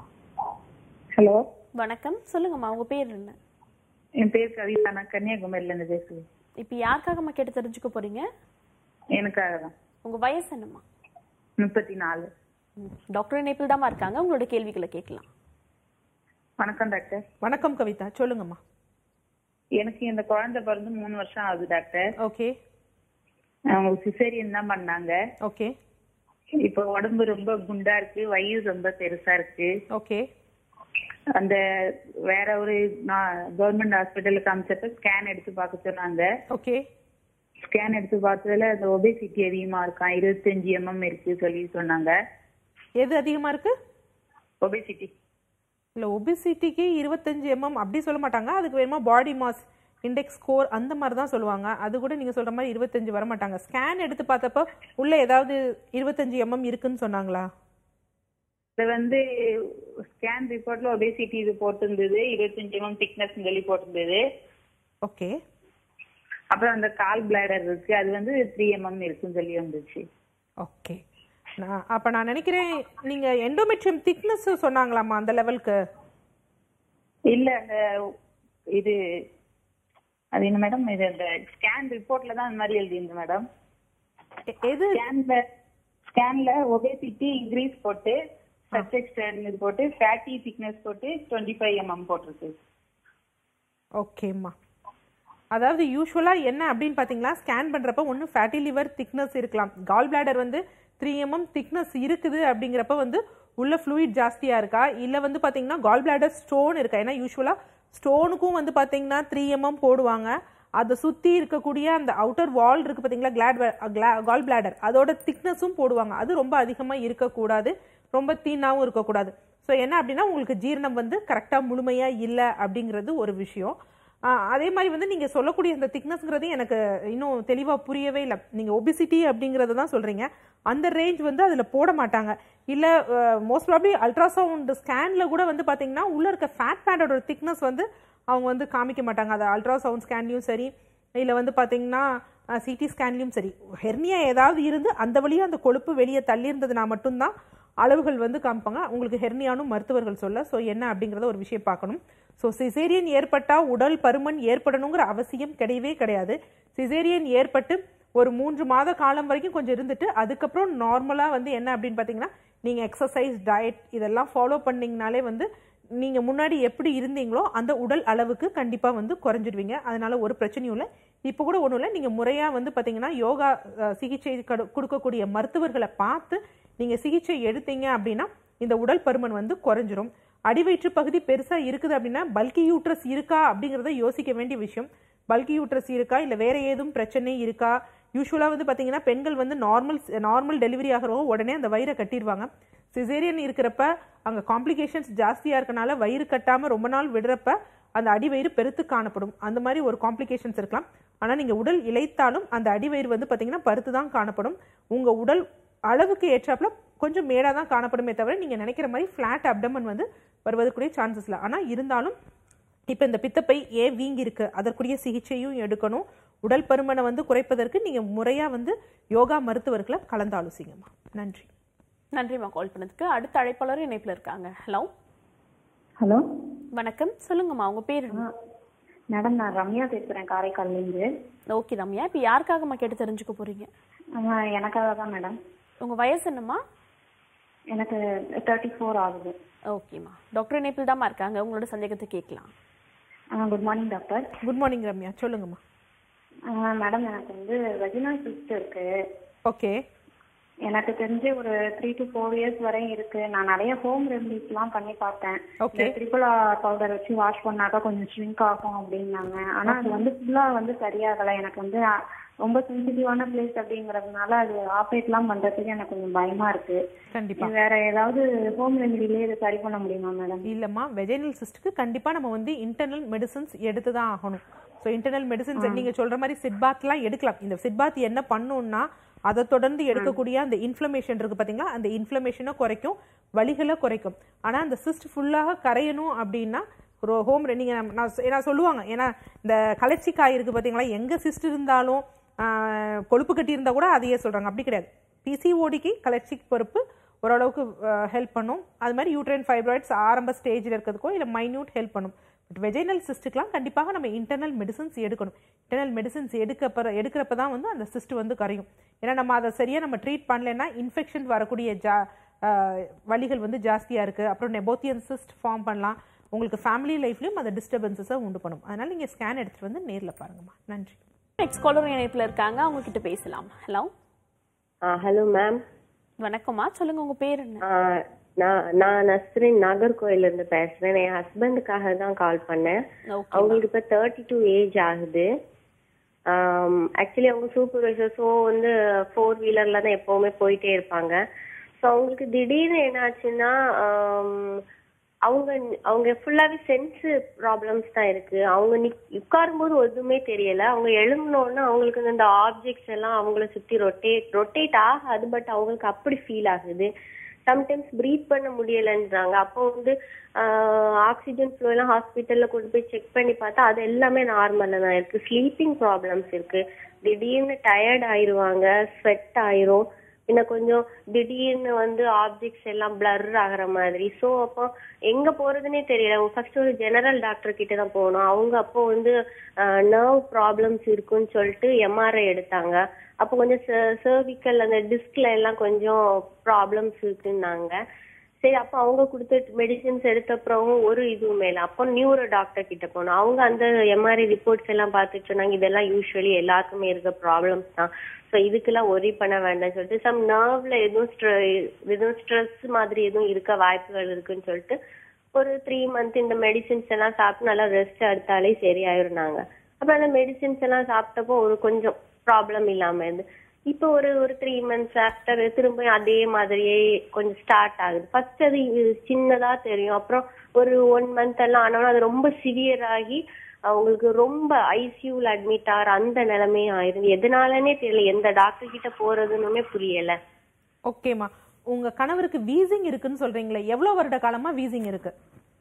ஹலோ வணக்கம் சொல்லுங்கம்மா உங்க பேர் என்ன என் பேர் கவிதா நான் கன்னியாகுமரியில இருந்து பேசுறேன் இப்போ யாருக்காகம்மா கேட்டு தெரிஞ்சுக்க போறீங்க எனக்காக தான் உங்க வயசு என்னம்மா முப்பத்தி நாலு ம், டாக்டர் இணைப்பில் தாம்மா இருக்காங்க உங்களோட கேள்விகளை கேட்கலாம் வணக்கம் டாக்டர் வணக்கம் கவிதா சொல்லுங்கம்மா எனக்கு இந்த குழந்தை பிறந்து மூணு வருஷம் ஆகுது டாக்டர் ஓகே அவங்க சிசேரியன் தான் பண்ணாங்க ஓகே இப்போ உடம்பு ரொம்ப குண்டா இருக்கு வயிறு ரொம்ப பெருசா இருக்கு ஓகே அந்த வேற ஒரு நான் கவர்மெண்ட் ஹாஸ்பிட்டலுக்கு காமிச்சப்ப ஸ்கேன் எடுத்து பார்க்க சொன்னாங்க ஓகே ஸ்கேன் எடுத்து பார்த்ததுல அந்த ஒபேசிட்டி அதிகமா இருக்கான் இருபத்தஞ்சு எம்எம் இருக்கு சொல்லி சொன்னாங்க எது அதிகமா இருக்கு ஒபேசிட்டி இல்ல ஒபிசிட்டிக்கு இருபத்தஞ்சு எம்எம் அப்படி சொல்ல மாட்டாங்க அதுக்கு வேணுமா பாடி மாஸ் இண்டெக்ஸ் ஸ்கோர் அந்த மாதிரி தான் சொல்லுவாங்க அது கூட நீங்க சொல்ற மாதிரி இருபத்தஞ்சு வர மாட்டாங்க ஸ்கேன் எடுத்து பார்த்தப்ப உள்ள ஏதாவது இருபத்தஞ்சு எம்எம் இருக்குன்னு சொன்னாங்களா இது வந்து ஸ்கேன் ரிப்போர்ட்ல ஒபேசிட்டி இது போட்டிருந்தது இருபத்தஞ்சு எம்எம் திக்னஸ் சொல்லி போட்டிருந்தது ஓகே அப்புறம் அந்த கால் பிளாடர் இருக்கு அது வந்து த்ரீ எம்எம் இருக்குன்னு சொல்லி வந்துச்சு ஓகே நான் அப்ப நான் நினைக்கிறேன் நீங்க எண்டோமெட்ரியம் திக்னஸ் சொன்னாங்களாமா அந்த லெவலுக்கு இல்ல அந்த இது அது என்ன மேடம் இது அந்த ஸ்கேன் ரிப்போர்ட்ல தான் அந்த மாதிரி எழுதியிருந்தது மேடம் எது ஸ்கேன்ல ஸ்கேன்ல ஒபேசிட்டி இன்க்ரீஸ் போட்டு சப்ஜெக்ட் இது போட்டு ஃபேட்டி திக்னஸ் போட்டு டுவெண்ட்டி ஃபைவ் எம்எம் போட்டிருக்கு ஓகேம்மா அதாவது யூஸ்வலா என்ன அப்படின்னு பாத்தீங்களா ஸ்கேன் பண்றப்ப ஒன்று ஃபேட்டி லிவர் திக்னஸ் இருக்கலாம் கால் பிளாடர் வந்து த்ரீ எம்எம் திக்னஸ் இருக்குது அப்படிங்கிறப்ப வந்து உள்ள ஃப்ளூயிட் ஜாஸ்தியா இருக்கா இல்ல வந்து பாத்தீங்கன்னா கால் பிளாடர் ஸ்டோன் இருக்கா ஏன்னா யூஸ்வலா ஸ்டோனுக்கும் வந்து பாத்தீங்கன்னா த்ரீ எம்எம் போடுவாங்க அதை சுத்தி இருக்கக்கூடிய அந்த அவுட்டர் வால் இருக்கு பாத்தீங்களா கிளாட் கால் பிளாடர் அதோட திக்னஸும் போடுவாங்க அது ரொம்ப அதிகமா இருக்கக்கூடாது ரொம்ப தீனாவும் இருக்கக்கூடாது ஸோ என்ன அப்படின்னா உங்களுக்கு ஜீரணம் வந்து கரெக்டாக முழுமையாக இல்லை அப்படிங்கிறது ஒரு விஷயம் ஆஹ் அதே மாதிரி வந்து நீங்கள் சொல்லக்கூடிய இந்த திக்னஸ்ங்கிறது எனக்கு இன்னும் தெளிவாக புரியவே இல்லை நீங்கள் ஒபிசிட்டி அப்படிங்கிறத தான் சொல்கிறீங்க அந்த ரேஞ்ச் வந்து அதில் போட மாட்டாங்க இல்லை மோஸ்ட் ப்ராப்ளி அல்ட்ராசவுண்ட் ஸ்கேனில் கூட வந்து பார்த்தீங்கன்னா உள்ளே இருக்க ஃபேட் பேண்டோட திக்னஸ் வந்து அவங்க வந்து காமிக்க மாட்டாங்க அது அல்ட்ராசவுண்ட் ஸ்கேன்லையும் சரி இல்லை வந்து பார்த்தீங்கன்னா சிடி ஸ்கேன்லையும் சரி ஹெர்னியா ஏதாவது இருந்து அந்த வழியாக அந்த கொழுப்பு வெளியே தள்ளி இருந்ததுனா மட்டும்தான் அளவுகள் வந்து காமிப்பாங்க உங்களுக்கு ஹெர்னியானும் மருத்துவர்கள் சொல்ல ஸோ என்ன அப்படிங்கிறத ஒரு விஷயம் பார்க்கணும் ஸோ சிசேரியன் ஏற்பட்டால் உடல் பருமன் ஏற்படணுங்கிற அவசியம் கிடையவே கிடையாது சிசேரியன் ஏற்பட்டு ஒரு மூன்று மாத காலம் வரைக்கும் கொஞ்சம் இருந்துட்டு அதுக்கப்புறம் நார்மலாக வந்து என்ன அப்படின்னு பார்த்தீங்கன்னா நீங்கள் எக்ஸசைஸ் டயட் இதெல்லாம் ஃபாலோ பண்ணீங்கனாலே வந்து நீங்க முன்னாடி எப்படி இருந்தீங்களோ அந்த உடல் அளவுக்கு கண்டிப்பா வந்து குறைஞ்சிடுவீங்க அதனால ஒரு பிரச்சனையும் இல்லை இப்போ கூட ஒன்றும் இல்லை நீங்க முறையா வந்து பாத்தீங்கன்னா யோகா அஹ், சிகிச்சை கடு- கொடுக்கக்கூடிய மருத்துவர்களை பார்த்து நீங்க சிகிச்சை எடுத்தீங்க அப்படின்னா இந்த உடல் பருமன் வந்து குறைஞ்சிரும் அடிவயிற்று பகுதி பெருசா இருக்குது அப்படின்னா பல்கி யூட்ரஸ் இருக்கா அப்படிங்கறத யோசிக்க வேண்டிய விஷயம் பல்கி யூட்ரஸ் இருக்கா இல்ல வேற ஏதும் பிரச்சனை இருக்கா யூஸ்வலா வந்து பாத்தீங்கன்னா பெண்கள் வந்து நார்மல் நார்மல் டெலிவரி ஆகிறவங்க உடனே அந்த வயிறை கட்டிடுவாங்க சிசேரியன் இருக்கிறப்ப அங்க காம்ப்ளிகேஷன்ஸ் ஜாஸ்தியா இருக்கனால வயிறு கட்டாம ரொம்ப நாள் விடுறப்ப அந்த அடிவயிறு பெருத்து காணப்படும் அந்த மாதிரி ஒரு காம்ப்ளிகேஷன்ஸ் இருக்கலாம் ஆனா நீங்க உடல் இளைத்தாலும் அந்த அடிவயிறு வந்து பாத்தீங்கன்னா பருத்து தான் காணப்படும் உங்க உடல் அளவுக்கு ஏற்றாப்புல கொஞ்சம் மேடா தான் காணப்படுமே தவிர நீங்க நினைக்கிற மாதிரி ஃபிளாட் அப்டமன் வந்து வருவதற்குரிய சான்சஸ் இல்லை ஆனா இருந்தாலும் இப்போ இந்த பித்தப்பை ஏன் வீங்கி இருக்கு அதற்குரிய சிகிச்சையும் எடுக்கணும் உடல் பருமனை வந்து குறைப்பதற்கு நீங்க முறையா வந்து யோகா மருத்துவர்களை கலந்து ஆலோசிங்கம்மா நன்றி நன்றிம்மா கால் பண்ணதுக்கு அடுத்த அழைப்பாளர் இணைப்புல இருக்காங்க ஹலோ ஹலோ வணக்கம் சொல்லுங்கம்மா உங்க பேர் என்ன மேடம் நான் ரம்யா பேசுறேன் காரைக்கால்ல இருந்து ஓகே ரம்யா இப்போ யாருக்காகம்மா கேட்டு தெரிஞ்சுக்க போறீங்க ஆஹ் எனக்காக தான் மேடம் உங்க வயசு என்னம்மா எனக்கு தேர்ட்டி ஃபோர் ஆகுது ஓகேம்மா டாக்டர் இணைப்பில் தாம்மா இருக்காங்க உங்களோட சந்தேகத்தை கேட்கலாம் good morning doctor good morning Ramya சொல்லுங்கம்மா மேடம் எனக்கு வந்து வெஜினல் சிஸ்ட் இருக்கு ஓகே எனக்கு தெரிஞ்சு ஒரு த்ரீ டு ஃபோர் இயர்ஸ் வரையும் இருக்கு நான் நிறைய ஹோம் ரெமடிஸ்லாம் பண்ணி பார்த்தேன் Okay. ட்ரிபிள் பவுடர் வச்சு வாஷ் பண்ணாக்கா கொஞ்சம் ஷ்ரிங்க் ஆகும் அப்படின்னாங்க ஆனா அது வந்து ஃபுல்லா வந்து சரியாகல எனக்கு வந்து அஹ், ரொம்ப சென்சிட்டிவான பிளேஸ் அப்படிங்கறதுனால அது ஆப்ரேட்லாம் பண்றதுக்கு எனக்கு கொஞ்சம் பயமா இருக்கு கண்டிப்பா வேற ஏதாவது ஹோம் ரெமடிலேயே இதை சரி பண்ண முடியுமா மேடம் இல்லம்மா வெஜைனல் சிஸ்ட்க்கு கண்டிப்பா நம்ம வந்து இன்டர்னல் மெடிசன்ஸ் எடுத்து தான் ஆகணும் ஸோ இன்டர்னல் மெடிசன்ஸ் நீங்க சொல்ற மாதிரி சிட்பாத்லாம் எடுக்கலாம் இந்த சிட்பாத் என்ன பண்ணும்னா அதை தொடர்ந்து எடுக்கக்கூடிய அந்த இன்ஃப்ளமேஷன் இருக்கு பாத்தீங்களா அந்த இன்ஃப்ளமேஷனை குறைக்கும் வலிகளை குறைக்கும் ஆனா அந்த சிஸ்ட் ஃபுல்லாக கரையணும் அப்படின்னா ஒரு ஹோம் நீங்க நம்ம- நான் சொ- நான் சொல்லுவாங்க ஏன்னா இந்த கலர்ச்சி காய் இருக்கு பாத்தீங்களா எங்க சிஸ்ட் இருந்தாலும் ஆஹ், கொழுப்பு கட்டி இருந்தா கூட அதையே சொல்றாங்க அப்படி கிடையாது பிசிஓடிக்கு கலர்ச்சி பொறுப்பு ஓரளவுக்கு ஹெல்ப் பண்ணும் அது மாதிரி யூட்ரைன் ஃபைப்ராய்ட்ஸ் ஆரம்ப ஸ்டேஜில் இருக்கிறதுக்கோ இல்லை மைன்யூட் ஹெல்ப் பண்ணும் பட் வெஜைனல் சிஸ்ட்டுக்கெலாம் கண்டிப்பாக நம்ம இன்டர்னல் மெடிசன்ஸ் எடுக்கணும் இன்டர்னல் மெடிசன்ஸ் எடுக்கப்ப எடுக்கிறப்ப தான் வந்து அந்த சிஸ்ட் வந்து கரையும் ஏன்னா நம்ம அதை சரியாக நம்ம ட்ரீட் பண்ணலைன்னா இன்ஃபெக்ஷன் வரக்கூடிய ஜா அஹ், வலிகள் வந்து ஜாஸ்தியாக இருக்குது அப்புறம் நெபோத்தியன் சிஸ்ட் ஃபார்ம் பண்ணலாம் உங்களுக்கு ஃபேமிலி லைஃப்லையும் அந்த டிஸ்டர்பன்சஸை உண்டு பண்ணும் அதனால நீங்கள் ஸ்கேன் எடுத்துகிட்டு வந்து நேரில் பாருங்கம்மா நன்றி நெக்ஸ்ட் காலர் இணைப்புல இருக்காங்க அவங்க கிட்ட பேசலாம் ஹலோ ஹலோ மேம் வணக்கம்மா சொல்லுங்க உங்க பேர் என்ன நான் நான் நஸ்ரின் நாகர்கோயில்ல இருந்து பேசுறேன் என் ஹஸ்பண்டுக்காக தான் கால் பண்ணேன் ஓகே அவங்களுக்கு இப்ப தேர்ட்டி டூ ஏஜ் ஆகுது ஆக்சுவலி அவங்க சூப்பர்வைசர்ஸும் வந்து ஃபோர் வீலர்ல தான் எப்பவுமே போயிட்டே இருப்பாங்க ஸோ அவங்களுக்கு திடீர்னு என்னாச்சுன்னா ஆம், அவங்க அவங்க ஃபுல்லாவே சென்ஸ் ப்ராப்ளம்ஸ் தான் இருக்கு அவங்க நிக் உட்காரும்போது எதுவுமே தெரியல அவங்க எழும்பினோடனே அவங்களுக்கு இந்த ஆப்ஜெக்ட்ஸ் எல்லாம் அவங்கள சுத்தி ரொட்டேட் ரொட்டேட் ஆகாது பட் அவங்களுக்கு அப்படி ஃபீல் ஆகுது சம்டைம்ஸ் ப்ரீத் பண்ண முடியலன்றாங்க அப்போ வந்து ஆக்சிஜன் ஃப்ளோ எல்லாம் ஹாஸ்பிட்டல்ல கொண்டு போய் செக் பண்ணி பார்த்தா அது எல்லாமே நார்மல்ல தான் இருக்கு ஸ்லீப்பிங் ப்ராப்ளம்ஸ் இருக்கு திடீர்னு டயர்ட் ஆயிருவாங்க ஸ்வெட் ஆயிரும் இன்னும் கொஞ்சம் திடீர்னு வந்து ஆப்ஜெக்ட்ஸ் எல்லாம் பிளர் ஆகுற மாதிரி ஸோ அப்போ எங்க போறதுனே தெரியல ஃபர்ஸ்ட் ஒரு ஜெனரல் டாக்டர் கிட்ட தான் போனோம் அவங்க அப்போ வந்து நர்வ் ப்ராப்ளம்ஸ் இருக்குன்னு சொல்லிட்டு எம்ஆர்ஐ எடுத்தாங்க அப்போ கொஞ்சம் சர்விக்கல் அந்த டிஸ்க்ல எல்லாம் கொஞ்சம் ப்ராப்ளம்ஸ் இருக்குன்னாங்க சரி அப்போ அவங்க கொடுத்த மெடிசின்ஸ் எடுத்த அப்புறம் ஒரு இதுவுமே இல்லை அப்போ நியூரோ டாக்டர் கிட்ட போனோம் அவங்க அந்த எம்ஆர்ஐ ரிப்போர்ட்ஸ் எல்லாம் பார்த்துட்டு சொன்னாங்க இதெல்லாம் யூஸ்வலி எல்லாருக்குமே இருக்க ப்ராப்ளம்ஸ் தான் ஸோ இதுக்கெல்லாம் ஒரி பண்ண வேண்டாம்னு சொல்லிட்டு சம் நர்வ்ல எதுவும் ஸ்ட்ரெ எதுவும் ஸ்ட்ரெஸ் மாதிரி எதுவும் இருக்க வாய்ப்புகள் இருக்குன்னு சொல்லிட்டு ஒரு த்ரீ மந்த் இந்த மெடிசின்ஸ் எல்லாம் சாப்பிட்டு நல்லா ரெஸ்ட் எடுத்தாலே சரியாயிருந்தாங்க அப்புறம் அந்த மெடிசின்ஸ் எல்லாம் சாப்பிட்டப்போ ஒரு கொஞ்சம் ப்ராப்ளம் இல்லாம இருந்து இப்போ ஒரு ஒரு த்ரீ மந்த்ஸ் ஆஃப்டர் திரும்ப அதே மாதிரியே கொஞ்சம் ஸ்டார்ட் ஆகுது ஃபர்ஸ்ட் அது இது சின்னதா தெரியும் அப்புறம் ஒரு ஒன் மந்த் எல்லாம் ஆனோன்னா அது ரொம்ப சிவியர் ஆகி அவங்களுக்கு ரொம்ப ஐசியூல அட்மிட் ஆகிற அந்த நிலைமையும் ஆயிருந்து எதனாலனே தெரியல எந்த டாக்டர் கிட்ட போறதுன்னுமே புரியல ஓகேம்மா உங்க கணவருக்கு வீசிங் இருக்குன்னு சொல்றீங்களே எவ்வளவு வருட காலமா வீசிங் இருக்கு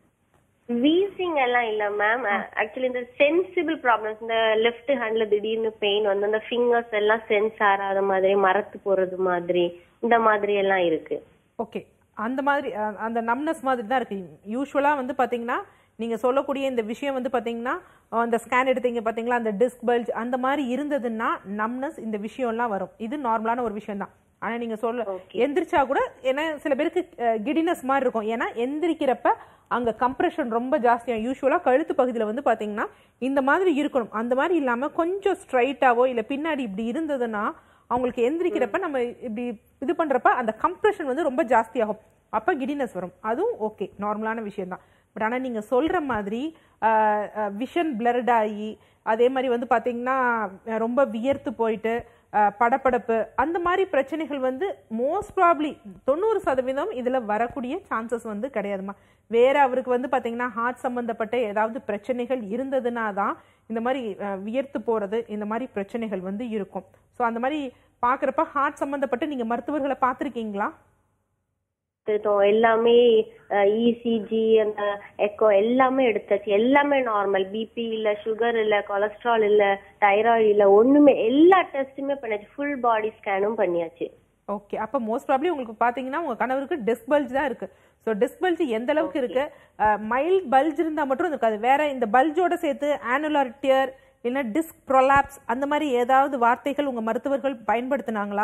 வீசிங் எல்லாம் இல்ல மேம் ஆக்சுவலி இந்த சென்சிபிள் ப்ராப்ளம்ஸ் இந்த லெஃப்ட் ஹேண்ட்ல திடீர்னு பெயின் வந்து அந்த ஃபிங்கர்ஸ் எல்லாம் சென்ஸ் ஆகாத மாதிரி மரத்து போறது மாதிரி இந்த மாதிரி எல்லாம் இருக்கு ஓகே அந்த மாதிரி அஹ், அந்த நம்னஸ் மாதிரி தான் இருக்கு யூஸ்வலா வந்து பாத்தீங்கன்னா நீங்க சொல்லக்கூடிய இந்த விஷயம் வந்து பாத்தீங்கன்னா அஹ், அந்த ஸ்கேன் எடுத்தீங்க பாத்தீங்களா அந்த டிஸ்க் பல்ஜ் அந்த மாதிரி இருந்ததுன்னா நம்னஸ் இந்த விஷயம்லாம் வரும் இது நார்மலான ஒரு விஷயம் தான் ஆனா நீங்க சொல்ல எந்திரிச்சா கூட ஏன்னா சில பேருக்கு கிடினஸ் மாதிரி இருக்கும் ஏன்னா எந்திரிக்கிறப்ப அங்க கம்ப்ரெஷன் ரொம்ப ஜாஸ்தியா யூஸ்வலா கழுத்து பகுதியில வந்து பாத்தீங்கன்னா இந்த மாதிரி இருக்கணும் அந்த மாதிரி இல்லாம கொஞ்சம் ஸ்ட்ரைட்டாவோ இல்ல பின்னாடி இப்படி இருந்ததுன்னா அவங்களுக்கு எந்திரிக்கிறப்ப நம்ம இப்படி இது பண்றப்ப அந்த கம்ப்ரெஷன் வந்து ரொம்ப ஜாஸ்தியாகும் அப்ப கிடினஸ் வரும் அதுவும் ஓகே நார்மலான விஷயம் தான் பட் ஆனா நீங்க சொல்ற மாதிரி விஷன் பிளர்ட் ஆகி அதே மாதிரி வந்து பாத்தீங்கன்னா அஹ், ரொம்ப வியர்த்து போயிட்டு அஹ், படபடப்பு அந்த மாதிரி பிரச்சனைகள் வந்து மோஸ்ட் ப்ராப்ளி தொண்ணூறு சதவீதம் இதுல வரக்கூடிய சான்சஸ் வந்து கிடையாதுமா வேற அவருக்கு வந்து பாத்தீங்கன்னா ஹார்ட் சம்பந்தப்பட்ட ஏதாவது பிரச்சனைகள் இருந்ததுன்னா தான் இந்த மாதிரி அஹ், வியர்த்து போறது இந்த மாதிரி பிரச்சனைகள் வந்து இருக்கும் ஸோ அந்த மாதிரி பாக்குறப்ப ஹார்ட் சம்பந்தப்பட்ட நீங்க மருத்துவர்களை பார்த்திருக்கீங்களா எடுத்தோம் எல்லாமே இசிஜி அந்த எக்கோ எல்லாமே எடுத்தாச்சு எல்லாமே நார்மல் பிபி இல்ல சுகர் இல்ல கொலஸ்ட்ரால் இல்ல தைராய்டு இல்ல ஒண்ணுமே எல்லா டெஸ்ட்டுமே பண்ணியாச்சு ஃபுல் பாடி ஸ்கேனும் பண்ணியாச்சு ஓகே அப்ப மோஸ்ட் ப்ராப்ளி உங்களுக்கு பாத்தீங்கன்னா உங்க கணவருக்கு டிஸ்க் பல்ஜ் தான் இருக்கு ஸோ டிஸ்க் பல்ஜ் எந்த அளவுக்கு இருக்கு மைல்ட் பல்ஜ் இருந்தா மட்டும் இருக்காது வேற இந்த பல்ஜோட சேர்த்து ஆனுலர் டியர் இல்லைன்னா டிஸ்க் ப்ரொலாப்ஸ் அந்த மாதிரி ஏதாவது வார்த்தைகள் உங்க மருத்துவர்கள் பயன்படுத்தினாங்களா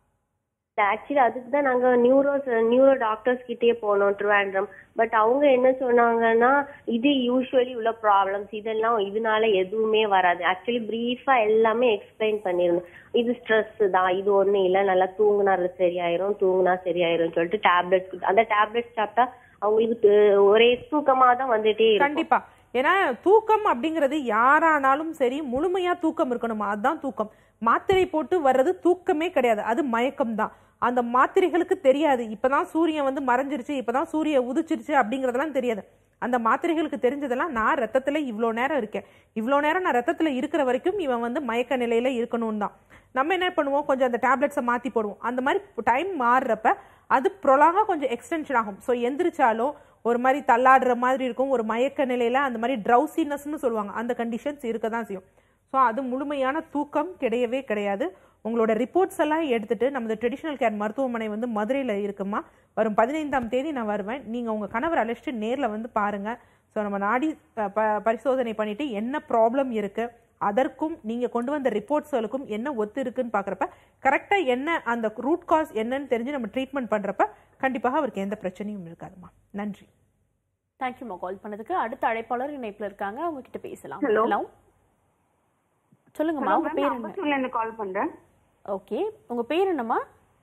ஆக்சுவலி அதுக்கு தான் நாங்க நியூரோ நியூரோ டாக்டர்ஸ் கிட்டயே போனோம் ட்ரிவாண்ட்ரம் பட் அவங்க என்ன சொன்னாங்கன்னா இது யூஸ்வலி உள்ள ப்ராப்ளம்ஸ் இதெல்லாம் இதனால எதுவுமே வராது ஆக்சுவலி பிரீஃபா எல்லாமே எக்ஸ்பிளைன் பண்ணிருந்தோம் இது ஸ்ட்ரெஸ் தான் இது ஒண்ணு இல்ல நல்லா தூங்குனா அது சரியாயிரும் தூங்குனா சரியாயிரும் சொல்லிட்டு டேப்லெட்ஸ் அந்த டேப்லெட்ஸ் சாப்பிட்டா அவங்களுக்கு து- ஒரே தூக்கமா தான் வந்துட்டே இருக்கும் கண்டிப்பா ஏன்னா தூக்கம் அப்படிங்கிறது யாரானாலும் சரி முழுமையா தூக்கம் இருக்கணுமா அதுதான் தூக்கம் மாத்திரை போட்டு வர்றது தூக்கமே கிடையாது அது மயக்கம் தான் அந்த மாத்திரைகளுக்கு தெரியாது இப்பதான் சூரியன் வந்து மறைஞ்சிருச்சு இப்பதான் சூரியன் உதிச்சிருச்சு அப்படிங்கறதெல்லாம் தெரியாது அந்த மாத்திரைகளுக்கு தெரிஞ்சதெல்லாம் நான் ரத்தத்துல இவ்வளோ நேரம் இருக்கேன் இவ்வளோ நேரம் நான் ரத்தத்துல இருக்கிற வரைக்கும் இவன் வந்து மயக்க நிலையில இருக்கணும் தான் நம்ம என்ன பண்ணுவோம் கொஞ்சம் அந்த டேப்லெட்ஸை மாத்தி போடுவோம் அந்த மாதிரி டைம் மாறுறப்ப அது ப்ரொலாங்கா கொஞ்சம் எக்ஸ்டென்ஷன் ஆகும் ஸோ எந்திரிச்சாலும் ஒரு மாதிரி தள்ளாடுற மாதிரி இருக்கும் ஒரு மயக்க நிலையில அந்த மாதிரி ட்ரௌசினஸ்னு சொல்லுவாங்க அந்த கண்டிஷன்ஸ் இருக்க தான் செய்யும் ஸோ அது முழுமையான தூக்கம் கிடையவே கிடையாது உங்களோட ரிப்போர்ட்ஸ் எல்லாம் எடுத்துட்டு நமது ட்ரெடிஷனல் கேர் மருத்துவமனை வந்து மதுரையில் இருக்குமா வரும் பதினைந்தாம் தேதி நான் வருவேன் நீங்க உங்க கணவர் அழைச்சிட்டு நேர்ல வந்து பாருங்க ஸோ நம்ம நாடி அஹ், ப- பரிசோதனை பண்ணிட்டு என்ன ப்ராப்ளம் இருக்கு அதற்கும் நீங்க கொண்டு வந்த ரிப்போர்ட்ஸ்களுக்கும் என்ன ஒத்து இருக்குன்னு பாக்குறப்ப கரெக்டா என்ன அந்த ரூட் காஸ் என்னன்னு தெரிஞ்சு நம்ம ட்ரீட்மெண்ட் பண்றப்ப கண்டிப்பாக அவருக்கு எந்த பிரச்சனையும் இருக்காதுமா நன்றி தேங்க்யூமா கால் பண்ணதுக்கு அடுத்த அழைப்பாளர் இணைப்புல இருக்காங்க அவங்க கிட்ட பேசலாம் Hello. ஹலோ சொல்லுங்கம்மா உங்க பேர் என்ன அம்பத்தூர்ல இருந்து கால் பண்றேன் ஓகே உங்க பேர் என்னம்மா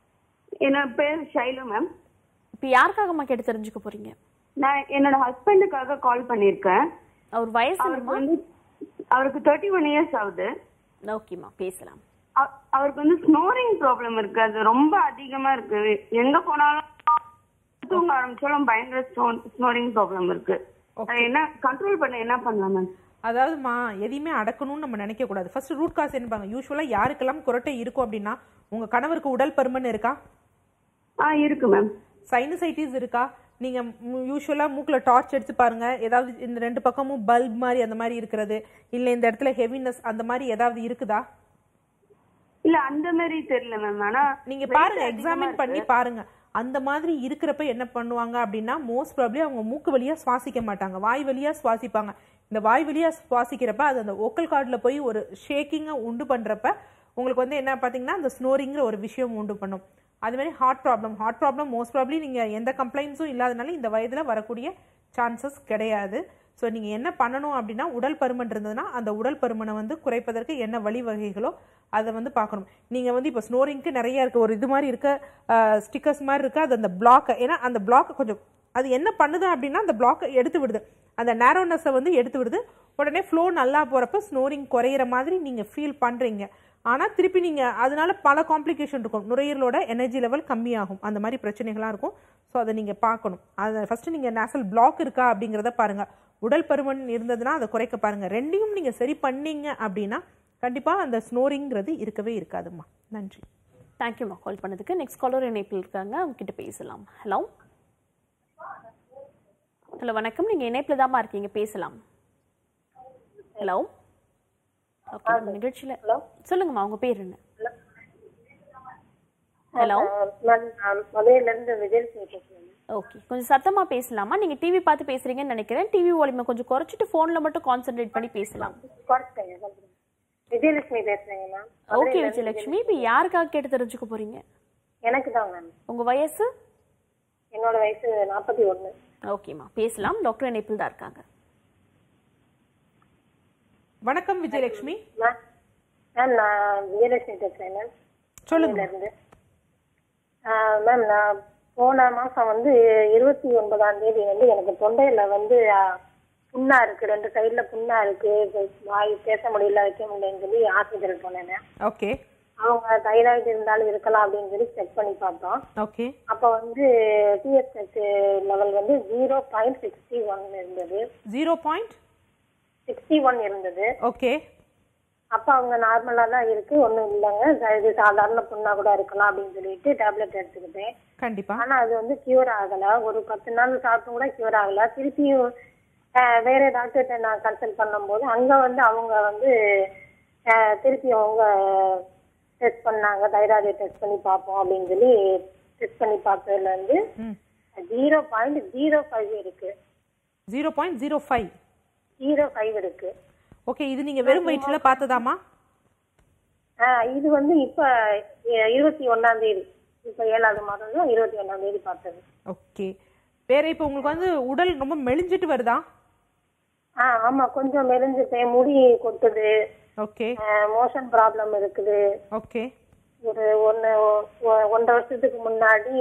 என்னோட பேர் ஷைலு மேம் இப்போ யாருக்காகம்மா கேட்டு தெரிஞ்சுக்க போறீங்க நான் என்னோட ஹஸ்பண்டுக்காக கால் பண்ணிருக்கேன் அவர் வயசு அவருக்கு வந்து அவருக்கு தேர்ட்டி ஒன் இயர்ஸ் ஆகுது ஓகேம்மா பேசலாம் அவ- அவருக்கு வந்து ஸ்னோரிங் ப்ராப்ளம் இருக்கு அது ரொம்ப அதிகமா இருக்கு எங்க போனாலும் தூங்க ஆரம்பிச்சாலும் பயங்கர ஸ்னோரிங் ப்ராப்ளம் இருக்கு அது என்ன கண்ட்ரோல் பண்ண என்ன பண்ணலாம் மேம் அதாவதுமா எதையுமே அடக்கணும்னு நம்ம நினைக்க கூடாது ஃபர்ஸ்ட் ரூட் காஸ் என்னப்பாங்க யூஸ்வலா யாருக்கெல்லாம் குரட்டை இருக்கும் அப்படின்னா உங்க கணவருக்கு உடல் பருமன் இருக்கா ஆ இருக்கு மேம் சைனசைட்டிஸ் இருக்கா நீங்க யூஸ்வலா மூக்குல டார்ச் எடுத்து பாருங்க ஏதாவது இந்த ரெண்டு பக்கமும் பல்ப் மாதிரி அந்த மாதிரி இருக்கிறது இல்ல இந்த இடத்துல ஹெவினஸ் அந்த மாதிரி ஏதாவது இருக்குதா இல்ல அந்த மாதிரி தெரியல மேம் ஆனா நீங்க weight பாருங்க அதிகமா எக்ஸாமின் இருக்கு. பண்ணி பாருங்க அந்த மாதிரி இருக்கிறப்ப என்ன பண்ணுவாங்க அப்படின்னா மோஸ்ட் ப்ராப்ளி அவங்க மூக்கு வழியா சுவாசிக்க மாட்டாங்க வாய் வழியா சுவாசிப்பாங்க இந்த வாய் வழியா சுவாசிக்கிறப்ப அது அந்த ஓக்கல் கார்டுல போய் ஒரு ஷேக்கிங்கை உண்டு பண்றப்ப உங்களுக்கு வந்து என்ன பாத்தீங்கன்னா அந்த ஸ்னோரிங்கிற ஒரு விஷயம் உண்டு பண்ணும் அது மாதிரி heart problem heart problem most probably நீங்க எந்த கம்ப்ளைண்ட்ஸும் இல்லாதனால இந்த வயதுல வரக்கூடிய சான்சஸ் கிடையாது ஸோ நீங்க என்ன பண்ணணும் அப்படின்னா உடல் பருமன் இருந்ததுன்னா அந்த உடல் பருமனை வந்து குறைப்பதற்கு என்ன வழிவகைகளோ அதை வந்து பார்க்கணும் நீங்க வந்து இப்போ ஸ்னோரிங்க்கு நிறைய இருக்கு ஒரு இது மாதிரி இருக்க ஸ்டிக்கர்ஸ் மாதிரி இருக்கு அது அந்த பிளாக் ஏன்னா அந்த பிளாக் கொஞ்சம் அது என்ன பண்ணுது அப்படின்னா அந்த பிளாக்கை எடுத்து விடுது அந்த நேரோனஸை வந்து எடுத்து விடுது உடனே ஃப்ளோ நல்லா போறப்ப ஸ்னோரிங் குறையிற மாதிரி நீங்க ஃபீல் பண்றீங்க ஆனா திருப்பி நீங்க அதனால பல காம்ப்ளிகேஷன் இருக்கும் நுரையீரலோட எனர்ஜி லெவல் கம்மியாகும் அந்த மாதிரி பிரச்சனைகள்லாம் இருக்கும் ஸோ அதை நீங்க பார்க்கணும் அதை ஃபர்ஸ்ட் நீங்க நேசல் பிளாக் இருக்கா அப்படிங்கிறத பாருங்க உடல் பருமன் இருந்ததுன்னா அதை குறைக்க பாருங்க ரெண்டையும் நீங்க சரி பண்ணீங்க அப்படின்னா கண்டிப்பா அந்த ஸ்னோரிங்கிறது இருக்கவே இருக்காதும்மா நன்றி தேங்க்யூம்மா கால் பண்ணதுக்கு நெக்ஸ்ட் காலர் இணைப்பில் இருக்காங்க அவங்க கிட்ட பேசலாம் ஹலோ ஹலோ வணக்கம் நீங்க இணைப்பில் தாம்மா இருக்கீங்க பேசலாம் ஹலோ ஓகே நிகழ்ச்சியில சொல்லுங்கம்மா உங்க பேர் என்ன ஹலோ மேம் நான் மதுரையில இருந்து விஜயலட்சுமி பேசுறேன் ஓகே கொஞ்சம் சத்தமா பேசலாமா நீங்க டிவி பார்த்து பேசுறீங்கன்னு நினைக்கிறேன் டிவி வால்யூமை கொஞ்சம் குறைச்சிட்டு போன்ல மட்டும் கான்சென்ட்ரேட் பண்ணி பேசலாம் குறைச்சிட்டேங்க சொல்லுங்க. விஜயலட்சுமி பேசுறேங்க மேம் ஓகே விஜயலட்சுமி இப்போ யாருக்காக கேட்டு தெரிஞ்சுக்க போறீங்க எனக்கு தான் மேம் உங்க வயசு என்னோட வயசு நாற்பத்தி ஒண்ணு ஓகேம்மா பேசலாம் டாக்டர் இணைப்பில் தான் இருக்காங்க வணக்கம் விஜயலட்சுமி மேம் மேம் நான் விஜயலட்சுமி பேசுறேன் மேம் சொல்லுங்க இருந்து மேம் நான் போன மாசம் வந்து இருபத்தி ஒன்பதாம் தேதி வந்து எனக்கு தொண்டையில வந்து ஆ, புண்ணா இருக்கு ரெண்டு சைடுல புண்ணா இருக்கு வாய் பேச முடியல வைக்க முடியலன்னு சொல்லி ஹாஸ்பிட்டல் போனேன் ma'am. ஓகே அவங்க தைராய்டு இருந்தாலும் இருக்கலாம் அப்படின்னு சொல்லி செக் பண்ணி பார்த்தோம் ஓகே அப்ப வந்து டிஎஸ்எச் லெவல் வந்து ஜீரோ பாயிண்ட் சிக்ஸ்டி ஒன் இருந்தது ஜீரோ பாயிண்ட் சிக்ஸ்டி ஒன் இருந்தது ஓகே அப்ப அவங்க நார்மலா தான் இருக்கு ஒண்ணும் இல்லைங்க ச- இது சாதாரண புண்ணா கூட இருக்கலாம் அப்படின்னு சொல்லிட்டு டேப்லெட் எடுத்துக்கிட்டேன் கண்டிப்பா ஆனா அது வந்து கியூர் ஆகல ஒரு பத்து நாள் சாப்பிட்டும் கூட கியூர் ஆகல திருப்பியும் அஹ், வேற டாக்டர்கிட்ட நான் கன்சல்ட் பண்ணும்போது அங்க வந்து அவங்க வந்து அஹ், திருப்பி அவங்க டெஸ்ட் பண்ணாங்க தைராய்டு டெஸ்ட் பண்ணி பார்ப்போம் அப்படின்னு சொல்லி டெஸ்ட் பண்ணி பார்த்ததுல இருந்து ம் ஜீரோ பாயிண்ட் ஜீரோ ஃபைவ் இருக்கு zero point zero five zero five இருக்கு ஓகே இது நீங்க வெறும் வயிற்றுல பார்த்ததாமா ஆஹ் இது வந்து இப்ப அஹ், இருபத்தி ஒண்ணாம் தேதி இப்ப ஏழாவது மாதம் இருபத்தி ஒண்ணாம் தேதி பார்த்தது ஓகே வேற இப்போ உங்களுக்கு வந்து உடல் ரொம்ப மெலிஞ்சிட்டு வருதா ஆஹ் ஆமா கொஞ்சம் மெலிஞ்சுட்டேன் முடி கொட்டுது ஓகே மோஷன் ப்ராப்ளம் இருக்குது ஓகே ஒரு ஒன்னு ஒ- ஒன்றரை வருஷத்துக்கு முன்னாடி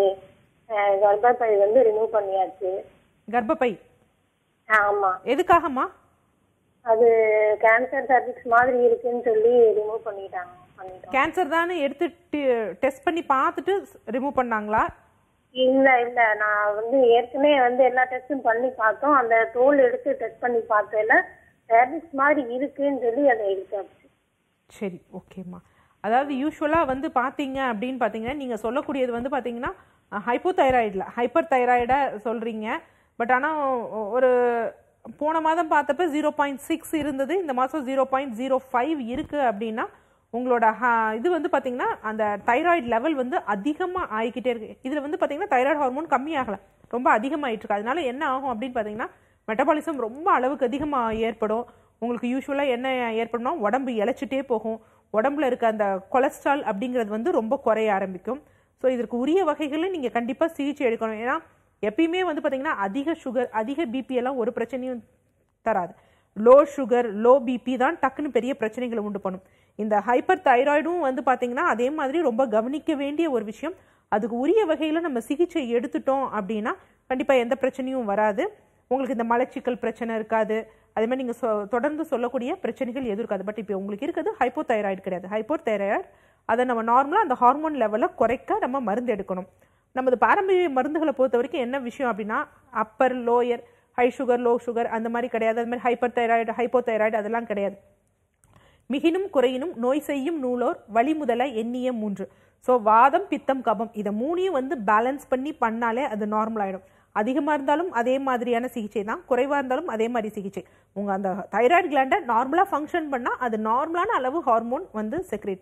அஹ், கர்ப்பப்பை வந்து ரிமூவ் பண்ணியாச்சு கர்ப்பப்பை ஆஹ் ஆமா எதுக்காகமா அது கேன்சர் சர்விக்ஸ் மாதிரி இருக்குன்னு சொல்லி ரிமூவ் பண்ணிட்டாங்க பண்ணிட்டோம் கேன்சர் தானே எடுத்து டெஸ்ட் பண்ணி பார்த்துட்டு ரிமூவ் பண்ணாங்களா இல்ல இல்ல நான் வந்து ஏற்கனவே வந்து எல்லா டெஸ்டும் பண்ணி பார்த்தோம் அந்த தோல் எடுத்து டெஸ்ட் பண்ணி பார்த்ததுல சர்விக்ஸ் மாதிரி இருக்குன்னு சொல்லி அதை எடுத்தாச்சு சரி ஓகேம்மா அதாவது யூஸ்வலாக வந்து பார்த்தீங்க அப்படின்னு பார்த்தீங்கன்னா நீங்கள் சொல்லக்கூடியது வந்து பார்த்தீங்கன்னா ஹைப்போதைராய்டில் ஹைப்பர் தைராய்டை சொல்கிறீங்க பட் ஆனால் ஒரு போன மாதம் பார்த்தப்ப ஜீரோ பாயிண்ட் சிக்ஸ் இருந்தது இந்த மாதம் ஜீரோ பாயிண்ட் ஜீரோ ஃபைவ் இருக்குது அப்படின்னா உங்களோட ஹ- இது வந்து பார்த்தீங்கன்னா அந்த தைராய்டு லெவல் வந்து அதிகமாக ஆகிக்கிட்டே இருக்கு இதில் வந்து பார்த்தீங்கன்னா தைராய்டு ஹார்மோன் கம்மியாகலை ரொம்ப அதிகமாயிட்டு இருக்கு அதனால என்ன ஆகும் அப்படின்னு பார்த்தீங்கன்னா மெட்டபாலிசம் ரொம்ப அளவுக்கு அதிகமாக ஏற்படும் உங்களுக்கு யூஸ்வலாக என்ன ஏற்படும்னா உடம்பு இழைச்சிட்டே போகும் உடம்புல இருக்க அந்த கொலஸ்ட்ரால் அப்படிங்கிறது வந்து ரொம்ப குறைய ஆரம்பிக்கும் ஸோ இதற்கு உரிய வகைகளில் நீங்கள் கண்டிப்பாக சிகிச்சை எடுக்கணும் ஏன்னா எப்பயுமே வந்து பார்த்தீங்கன்னா அதிக சுகர் அதிக பிபி எல்லாம் ஒரு பிரச்சனையும் தராது லோ சுகர் லோ பிபி தான் டக்குன்னு பெரிய பிரச்சனைகளை உண்டு பண்ணும் இந்த ஹைப்பர் தைராய்டும் வந்து பார்த்தீங்கன்னா அதே மாதிரி ரொம்ப கவனிக்க வேண்டிய ஒரு விஷயம் அதுக்கு உரிய வகையில் நம்ம சிகிச்சை எடுத்துட்டோம் அப்படின்னா கண்டிப்பாக எந்த பிரச்சனையும் வராது உங்களுக்கு இந்த மலச்சிக்கல் பிரச்சனை இருக்காது அதே மாதிரி நீங்கள் சொ தொடர்ந்து சொல்லக்கூடிய பிரச்சனைகள் எதுவும் இருக்காது பட் இப்போ உங்களுக்கு இருக்கிறது ஹைப்போ தைராய்டு கிடையாது ஹைப்போ தைராய்டு அதை நம்ம நார்மலாக அந்த ஹார்மோன் லெவலை குறைக்க நம்ம மருந்து எடுக்கணும் நமது பாரம்பரிய மருந்துகளை பொறுத்த வரைக்கும் என்ன விஷயம் அப்படின்னா upper lower high sugar low sugar அந்த மாதிரி கிடையாது அது மாதிரி ஹைப்பர் தைராய்டு ஹைப்போ தைராய்டு அதெல்லாம் கிடையாது மிகினும் குறையினும் நோய் செய்யும் நூலோர் வழி முதல எண்ணிய மூன்று ஸோ வாதம் பித்தம் கபம் இதை மூணையும் வந்து பேலன்ஸ் பண்ணி பண்ணாலே அது நார்மல் ஆயிடும் அதிகமாக இருந்தாலும் அதே மாதிரியான சிகிச்சை தான் குறைவாக இருந்தாலும் அதே மாதிரி சிகிச்சை உங்கள் அந்த தைராய்டு கிளாண்டை நார்மலாக ஃபங்க்ஷன் பண்ணால் அது நார்மலான அளவு ஹார்மோன் வந்து செக்ரேட் பண்ணும்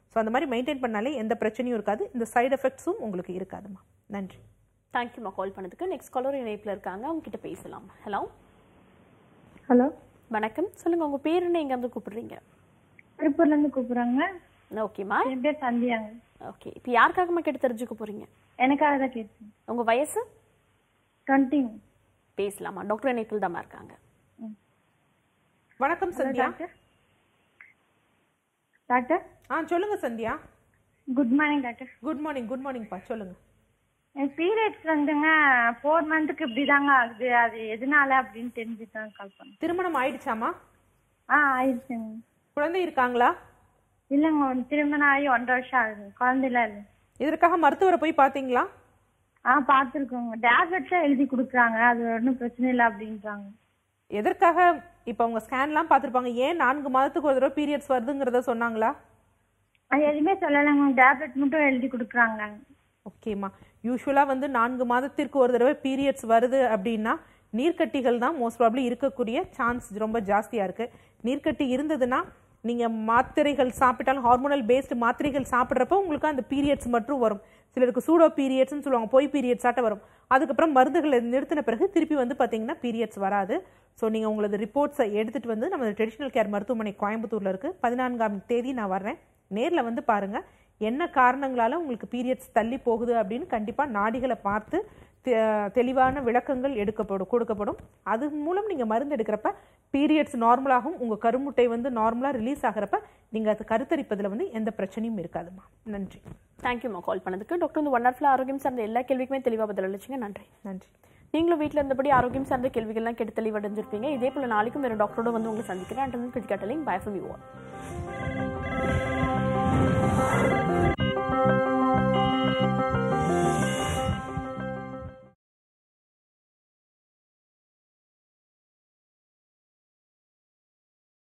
ஸோ அந்த மாதிரி மெயின்டைன் பண்ணாலே எந்த பிரச்சனையும் இருக்காது இந்த சைடு எஃபெக்ட்ஸும் உங்களுக்கு இருக்காதுமா நன்றி தேங்க்யூமா கால் பண்ணதுக்கு நெக்ஸ்ட் காலர் இணைப்பில் இருக்காங்க அவங்க கிட்ட பேசலாம் ஹலோ ஹலோ வணக்கம் சொல்லுங்க உங்க பேர் என்ன எங்க இருந்து கூப்பிடுறீங்க திருப்பூர்ல இருந்து கூப்பிடுறாங்க ஓகேமா என் பேர் சந்தியாங்க ஓகே இப்போ யாருக்காகமா கேட்டு தெரிஞ்சுக்க போறீங்க எனக்காக தான் கேட்டேன் உங்க வயசு டுவெண்ட்டி பேசலாமா டாக்டர் இணைப்பில் தான் இருக்காங்க வணக்கம் சந்தியா டாக்டர் ஆ சொல்லுங்க Sandhya good morning doctor good morning good மார்னிங்ப்பா சொல்லுங்க என் பீரியட்ஸ் வந்துங்க ஃபோர் மந்த்துக்கு இப்படிதாங்க ஆகுது அது எதனால அப்படின்னு தெரிஞ்சுட்டு தான் கால் பண்ணேன் திருமணம் ஆயிடுச்சாமா ஆ ஆயிடுச்சுங்க குழந்தை இருக்காங்களா இல்லைங்க ஒரு திருமணம் ஆகி ஒன்றரை வருஷம் ஆகுது குழந்தைலாம் இல்லை இதற்காக மருத்துவரை போய் பார்த்தீங்களா ஆ பார்த்துருக்கோங்க டேப்லெட்ஸாக எழுதி கொடுக்குறாங்க அது ஒன்றும் பிரச்சனை இல்லை அப்படின்றாங்க எதற்காக இப்போ அவங்க ஸ்கேன்லாம் பார்த்துருப்பாங்க ஏன் நான்கு மாதத்துக்கு ஒரு தடவை பீரியட்ஸ் வருதுங்கிறத சொன்னாங்களா அது எதுவுமே சொல்லலைங்க டேப்லெட் மட்டும் எழுதி கொடுக்குறாங்க ஓகேம்மா யூஸ்வலாக வந்து நான்கு மாதத்திற்கு ஒரு தடவை பீரியட்ஸ் வருது அப்படின்னா நீர்க்கட்டிகள் தான் மோஸ்ட் ப்ராப்ளி இருக்கக்கூடிய சான்ஸ் ரொம்ப ஜாஸ்தியாக இருக்குது நீர்க்கட்டி இருந்ததுன்னா நீங்கள் மாத்திரைகள் சாப்பிட்டாலும் ஹார்மோனல் பேஸ்டு மாத்திரைகள் சாப்பிட்றப்போ உங்களுக்கு அந்த பீரியட்ஸ் மட்டும் வரும் சிலருக்கு சூடோ பீரியட்ஸ்னு சொல்லுவாங்க போய் பீரியட்ஸ் ஆட்ட வரும் அதுக்கப்புறம் மருந்துகளை நிறுத்தின பிறகு திருப்பி வந்து பார்த்தீங்கன்னா பீரியட்ஸ் வராது ஸோ நீங்கள் உங்களது ரிப்போர்ட்ஸை எடுத்துகிட்டு வந்து நம்ம ட்ரெடிஷ்னல் கேர் மருத்துவமனை கோயம்புத்தூரில் இருக்குது பதினான்காம் தேதி நான் வர்றேன் நேரில் வந்து பாருங்கள் என்ன காரணங்களால உங்களுக்கு பீரியட்ஸ் தள்ளி போகுது அப்படின்னு கண்டிப்பாக நாடிகளை பார்த்து தெ- தெளிவான விளக்கங்கள் எடுக்கப்படும் கொடுக்கப்படும் அது மூலம் நீங்கள் மருந்து எடுக்கிறப்ப பீரியட்ஸ் நார்மலாகும் உங்கள் கருமுட்டை வந்து நார்மலாக ரிலீஸ் ஆகிறப்ப நீங்கள் அது கருத்தரிப்பதில் வந்து எந்த பிரச்சனையும் இருக்காதுமா நன்றி தேங்க்யூமா கால் பண்ணதுக்கு டாக்டர் வந்து ஒன் ஹவர்ல ஆரோக்கியம் சார்ந்த எல்லா கேள்விக்குமே தெளிவாக பதில் அளிச்சிங்க நன்றி நன்றி நீங்களும் வீட்டில் இருந்தபடி ஆரோக்கியம் சார்ந்த கேள்விகள்லாம் கேட்டு தெளிவடைஞ்சிருப்பீங்க இதே போல நாளைக்கும் வேறு டாக்டரோட வந்து உங்களை சந்திக்கிறேன் and cricket bye from you